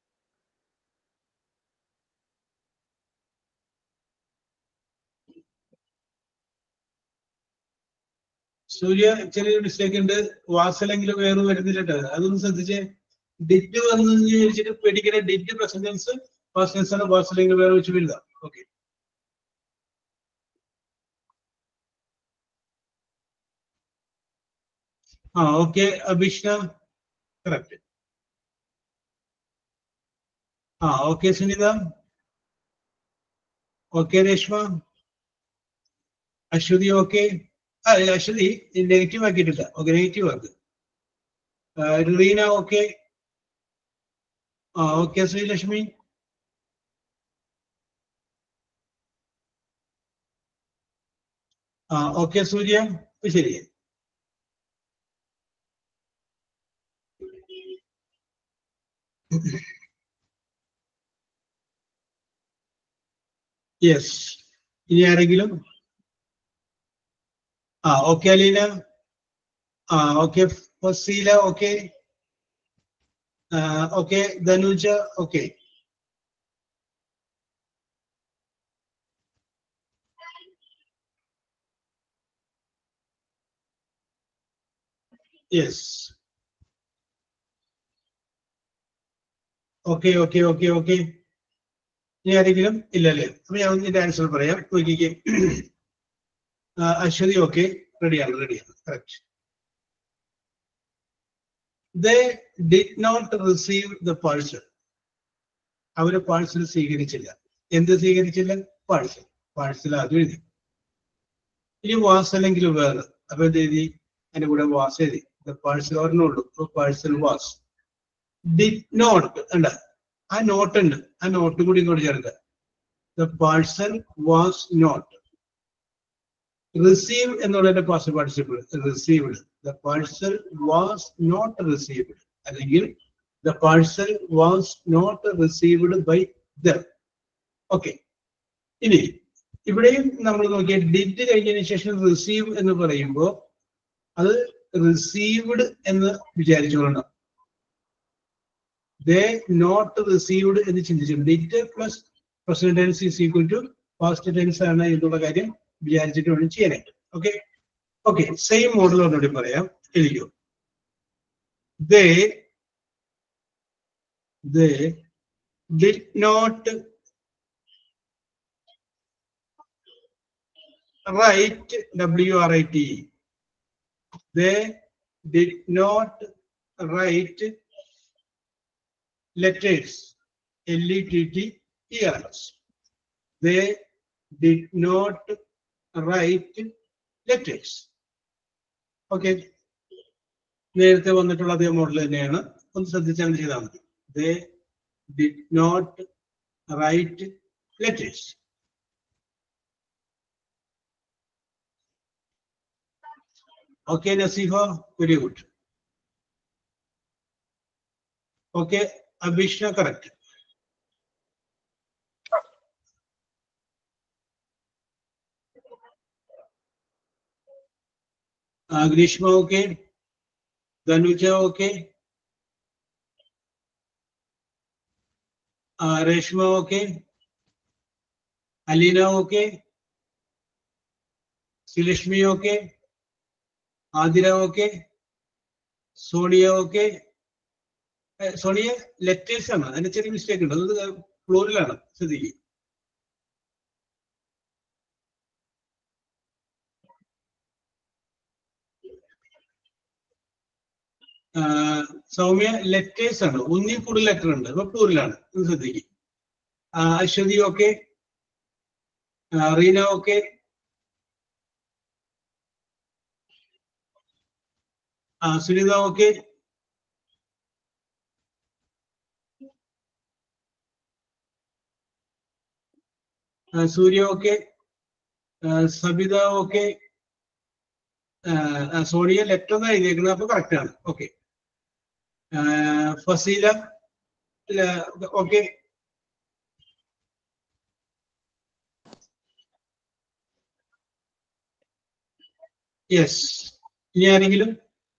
[SPEAKER 1] Surya ചെറിയൊരു മിസ്റ്റേക്ക് ഉണ്ട് വാസലെങ്കിലും വേറെ വരുന്നില്ല ട്ടോ. അതൊന്ന് ശ്രദ്ധിച്ചേ ഡിറ്റ് വന്നു ചോദിച്ചിട്ട് പേടിക്കണ ഡിറ്റ് പ്രസന്റൻസ് ഫസ്റ്റ് ആണ് വാസലെങ്കിലും വേറെ വെച്ച് വലുതാ ഓക്കെ ആ ഓക്കെ അഭിഷ്ണ കറക്റ്റ് ആ okay Sunitha okay Reshma Aswathi okay ആ ഇല്ല, അശ്വതി നെഗറ്റീവ് ആക്കിയിട്ടില്ല ഓക്കെ നെഗറ്റീവ് ആക്ക് ആ, റീന ഓക്കെ ആ ഓക്കെ ശ്രീലക്ഷ്മി ആ ഓക്കെ സൂര്യ ഇപ്പൊ ശരി യെസ് ഇനി ആരെങ്കിലും ആ ഓക്കെ അലീന ആ okay Faseela okay okay Dhanuja okay yes okay okay okay okay ഇനി ആരെങ്കിലും ഇല്ലല്ലേ അപ്പൊ ഞാൻ ഇതിന്റെ ആൻസർ പറയാം നോക്കിക്കേ ആ, അശ്വതി ഓക്കെ റെഡിയാണ് റെഡിയാണ് correct they did not receive the parcel അവര് പാഴ്സൽ സ്വീകരിച്ചില്ല എന്ത് സ്വീകരിച്ചില്ല പാഴ്സൽ പാഴ്സൽ അത് എഴുതി ഇനി വാസ് അല്ലെങ്കിൽ വേറെ അപ്പൊ എന്ത് എഴുതി അതിന്റെ കൂടെ വാസ് എഴുതി പാഴ്സൽ ഒരെണ്ണുള്ളൂ പാഴ്സൽ വാസ് ഡിഡ് നോട്ട് ഉണ്ട് ആ നോട്ട് ഉണ്ട് ആ നോട്ട് കൂടി ഇങ്ങോട്ട് ചേർക്കുക the parcel was not receive എന്നുള്ളതിന്റെ past participle received the parcel was not received അല്ലെങ്കിൽ the parcel was not received by them okay ഇനി ഇവിടെയും നമ്മൾ നോക്കിയ ഡിഡ് കഴിഞ്ഞതിന് ശേഷം റിസീവ് എന്ന് പറയുമ്പോൾ അത് റിസീവ്ഡ് എന്ന് വിചാരിച്ചുകൊള്ളണം ദേ നോട്ട് റിസീവ്ഡ് എന്ന് ചിന്തിച്ചു did plus present tense is equal to past tense ആണ് എന്നുള്ള കാര്യം വിചാരിച്ചിട്ട് വേണം ചെയ്യാനായിട്ട് ഓക്കെ ഓക്കെ സെയിം മോഡൽ ഒന്നുകൂടി പറയാം എഴുതിക്കോ they they did not write W R I T E did not not letters L E T T E R S. They did not write letters. Okay നേരത്തെ വന്നിട്ടുള്ള അതേ model തന്നെയാണ് ഒന്ന് ശ്രദ്ധിച്ചാൽ ചെയ്താൽ മതി they did not write letters okay Naseefa very good okay Abhishna correct Greeshma okay Dhanuja okay Reshma okay Aleena okay Sreelakshmi okay Athira okay Sonia okay Sonia letters ആണ് അതിന്റെ ചെറിയ മിസ്റ്റേക്ക് ഉണ്ട് അത് ഫ്ലോറിലാണ് ശ്രദ്ധിക്കുക സൗമ്യ ലെറ്റേഴ്സ് ആണ് ഒന്നിൽ കൂടുതൽ ലെറ്റർ ഉണ്ട് അപ്പൊ പ്ലൂരിലാണ് ഒന്ന് ശ്രദ്ധിക്കും അശ്വതി ഓക്കെ റീന ഓക്കെ ആ Sunitha okay Surya okay Sabitha okay Sonia letter എന്നാണ് എഴുതിയേക്കുന്നത് അപ്പൊ കറക്റ്റ് ആണ് ഓക്കെ ഫസീല ഓക്കെ യെസ് ഇനി ആരെങ്കിലും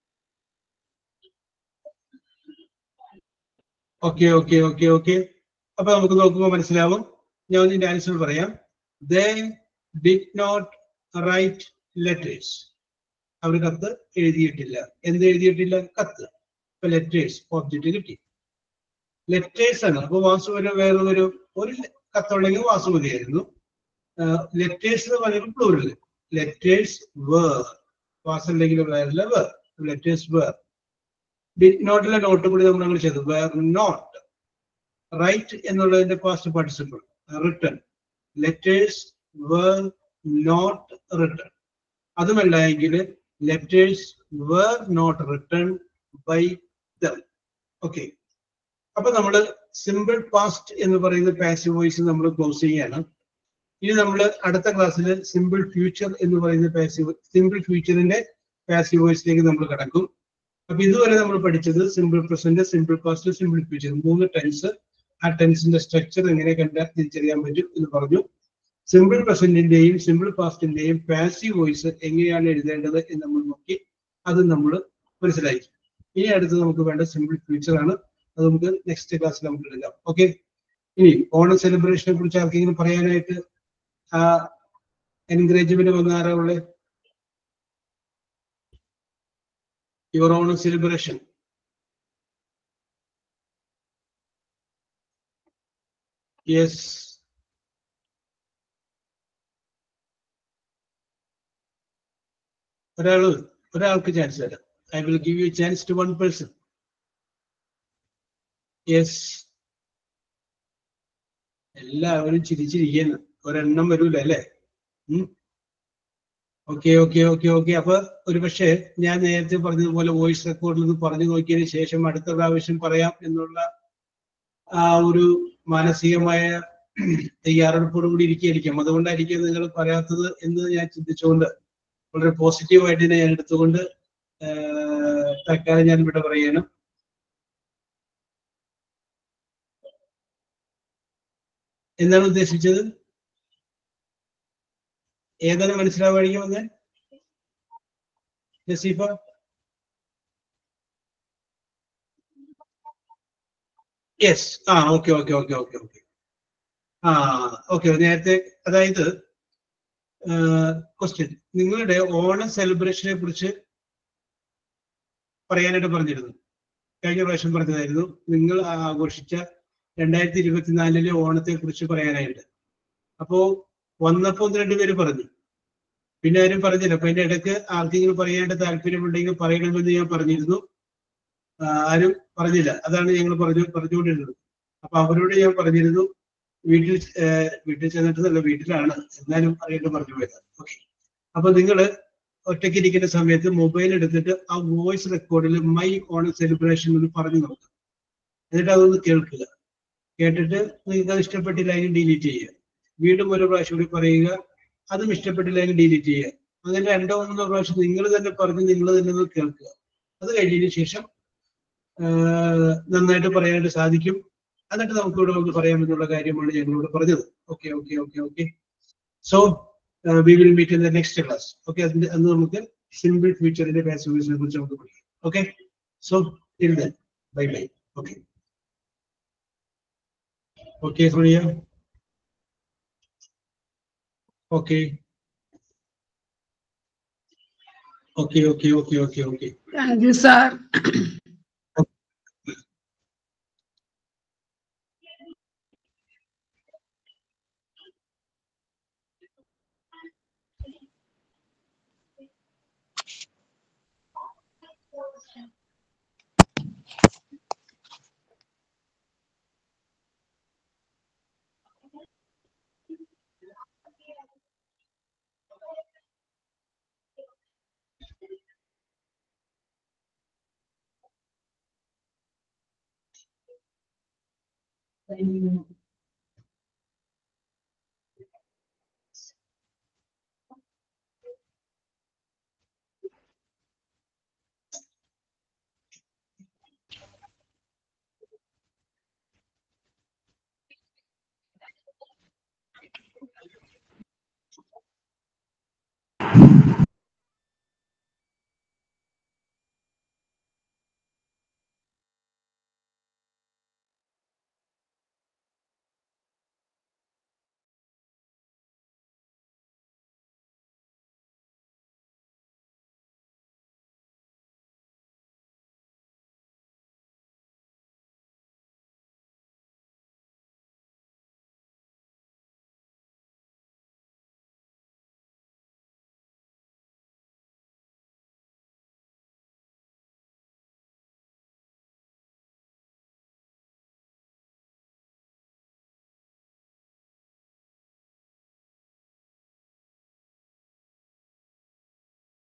[SPEAKER 1] ഓക്കെ ഓക്കെ ഓക്കെ ഓക്കെ അപ്പൊ നമുക്ക് നോക്കുമ്പോൾ മനസ്സിലാവും ഞാൻ ഇതിന്റെ ആൻസർ പറയാം they did not write letters അവർ കത്ത് എഴുതിയിട്ടില്ല എന്ത് എഴുതിയിട്ടില്ല കത്ത് ഇപ്പൊ ലെറ്റേഴ്സ് ഓബ്ജക്റ്റ് കിട്ടി ലെറ്റേഴ്സ് ആണ് അപ്പൊ വാസു ഒരു വേറെ ഒരു ഒരു കത്തുണ്ടെങ്കിൽ വാസു മതിയായിരുന്നു ലെറ്റേഴ്സ് എന്ന് പറയുമ്പോൾ പ്ലൂരൽ ലെറ്റേഴ്സ് വേർ വാസ് അല്ലെങ്കിൽ വേറില്ല വേർ ലെറ്റേഴ്സ് വേർ ഡിഡ് നോട്ടിലെ നോട്ട് കൂടി നമ്മൾ അങ്ങനെ ചെയ്തു വേർ നോട്ട് റൈറ്റ് എന്നുള്ളതിന്റെ past participle written letters were not written അതുമല്ല എങ്കിൽ letters were not written by them okay അപ്പൊ നമ്മൾ സിമ്പിൾ പാസ്റ്റ് എന്ന് പറയുന്ന പാസീവ് വോയിസ് നമ്മൾ ക്ലോസ് ചെയ്യാണ് ഇനി നമ്മൾ അടുത്ത ക്ലാസ്സിൽ സിമ്പിൾ ഫ്യൂച്ചർ എന്ന് പറയുന്ന പാസീവ് സിമ്പിൾ ഫ്യൂച്ചറിന്റെ പാസീവ് വോയിസിലേക്ക് നമ്മൾ കടക്കും അപ്പൊ ഇതുവരെ നമ്മൾ പഠിച്ചത് simple present simple past simple future മൂന്ന് ടെൻസ് ആ ടെൻസിന്റെ സ്ട്രക്ചർ എങ്ങനെ കണ്ടാൽ തിരിച്ചറിയാൻ പറ്റും എന്ന് പറഞ്ഞു സിമ്പിൾ പ്രസന്റിന്റെയും സിമ്പിൾ പാസ്റ്റിന്റെയും പാസീവ് വോയിസ് എങ്ങനെയാണ് എഴുതേണ്ടത് എന്ന് നമ്മൾ നോക്കി അത് നമ്മൾ മനസ്സിലാക്കി ഇനി അടുത്ത് നമുക്ക് വേണ്ട സിമ്പിൾ ഫ്യൂച്ചർ ആണ് അത് നമുക്ക് നെക്സ്റ്റ് ക്ലാസ്സിൽ നമുക്ക് എടുക്കാം ഓക്കെ ഇനി ഓണം സെലിബ്രേഷനെ കുറിച്ച് ആർക്കെങ്കിലും പറയാനായിട്ട് ആ എൻകറേജ്മെന്റ് വന്ന ആരാ ഉള്ളത് യുവർ ഓണം സെലിബ്രേഷൻ യെസ് ഒരാള് ഒരാൾക്ക് ചാൻസ് തരാം I will give you chance to one person yes എല്ലാവരും ചിരിച്ചിരിക്കുന്നു ഒരെണ്ണം വരൂല അല്ലേ ഓക്കെ ഓക്കെ ഓക്കെ ഓക്കെ അപ്പൊ ഒരു പക്ഷേ ഞാൻ നേരത്തെ പറഞ്ഞതുപോലെ വോയിസ് റെക്കോർഡിൽ നിന്ന് പറഞ്ഞു നോക്കിയതിന് ശേഷം അടുത്ത പ്രാവശ്യം പറയാം എന്നുള്ള ആ ഒരു മാനസികമായ തയ്യാറെടുപ്പോട് കൂടി ഇരിക്കുകയായിരിക്കും അതുകൊണ്ടായിരിക്കും നിങ്ങൾ പറയാത്തത് എന്ന് ഞാൻ ചിന്തിച്ചുകൊണ്ട് വളരെ പോസിറ്റീവായിട്ട് തന്നെ ഞാൻ എടുത്തുകൊണ്ട് തൽക്കാലം ഞാൻ ഇവിടെ പറയണം എന്താണ് ഉദ്ദേശിച്ചത് ഏതാണ് മനസ്സിലാവാണെങ്കിൽ വന്നേ നസീഫ യെസ് ആ okay okay okay okay okay ആ ഓക്കെ നേരത്തെ അതായത് ക്വസ്റ്റ്യൻ നിങ്ങളുടെ ഓണം സെലിബ്രേഷനെ കുറിച്ച് പറയാനായിട്ട് പറഞ്ഞിരുന്നു കഴിഞ്ഞ പ്രാവശ്യം പറഞ്ഞതായിരുന്നു നിങ്ങൾ ആഘോഷിച്ച രണ്ടായിരത്തി ഇരുപത്തിനാലിലെ ഓണത്തെ കുറിച്ച് പറയാനായിട്ട് അപ്പോ വന്നപ്പോ ഒന്ന് രണ്ടുപേര് പറഞ്ഞു പിന്നെ ആരും പറഞ്ഞില്ല അപ്പൊ അതിന്റെ ഇടയ്ക്ക് ആർക്കെങ്കിലും പറയാനായിട്ട് താല്പര്യമുണ്ടെങ്കിൽ പറയണമെന്ന് ഞാൻ പറഞ്ഞിരുന്നു ആരും പറഞ്ഞില്ല അതാണ് ഞങ്ങൾ പറഞ്ഞു പറഞ്ഞുകൊണ്ടിരുന്നത് അപ്പൊ അവരോട് ഞാൻ പറഞ്ഞിരുന്നു വീട്ടിൽ വീട്ടിൽ ചെന്നിട്ടല്ല വീട്ടിലാണ് എന്നാലും അറിയേണ്ട പറഞ്ഞു പോയത് ഓക്കെ അപ്പൊ നിങ്ങൾ ഒറ്റയ്ക്ക് ഇരിക്കുന്ന സമയത്ത് മൊബൈൽ എടുത്തിട്ട് ആ വോയിസ് റെക്കോർഡിൽ മൈ ഓണം സെലിബ്രേഷൻ എന്ന് പറഞ്ഞു നോക്കുക എന്നിട്ട് അതൊന്ന് കേൾക്കുക കേട്ടിട്ട് നിങ്ങൾക്ക് അത് ഇഷ്ടപ്പെട്ടില്ല അതിന് ഡിലീറ്റ് ചെയ്യുക വീണ്ടും ഒരു പ്രാവശ്യം കൂടി പറയുക അതും ഇഷ്ടപ്പെട്ടില്ല അതിന് ഡിലീറ്റ് ചെയ്യുക അങ്ങനെ രണ്ടോ മൂന്നോ പ്രാവശ്യം നിങ്ങൾ തന്നെ പറഞ്ഞ് നിങ്ങൾ തന്നെ ഒന്ന് കേൾക്കുക അത് കഴിഞ്ഞതിന് ശേഷം നന്നായിട്ട് പറയാനായിട്ട് സാധിക്കും എന്നിട്ട് നമുക്ക് ഇവിടെ വന്ന് പറയാമെന്നുള്ള കാര്യമാണ് ഞങ്ങളോട് പറഞ്ഞത് okay okay okay okay so we will meet in the next class okay അതിന്റെ അന്ന് നമുക്ക് സിമ്പിൾ ഫ്യൂച്ചറിന്റെ പാസീവ്സിനെ കുറിച്ച് നമുക്ക് പഠിക്കാം okay so till then bye bye okay okay Sonia okay okay okay okay okay okay
[SPEAKER 7] Thank you, sir. signing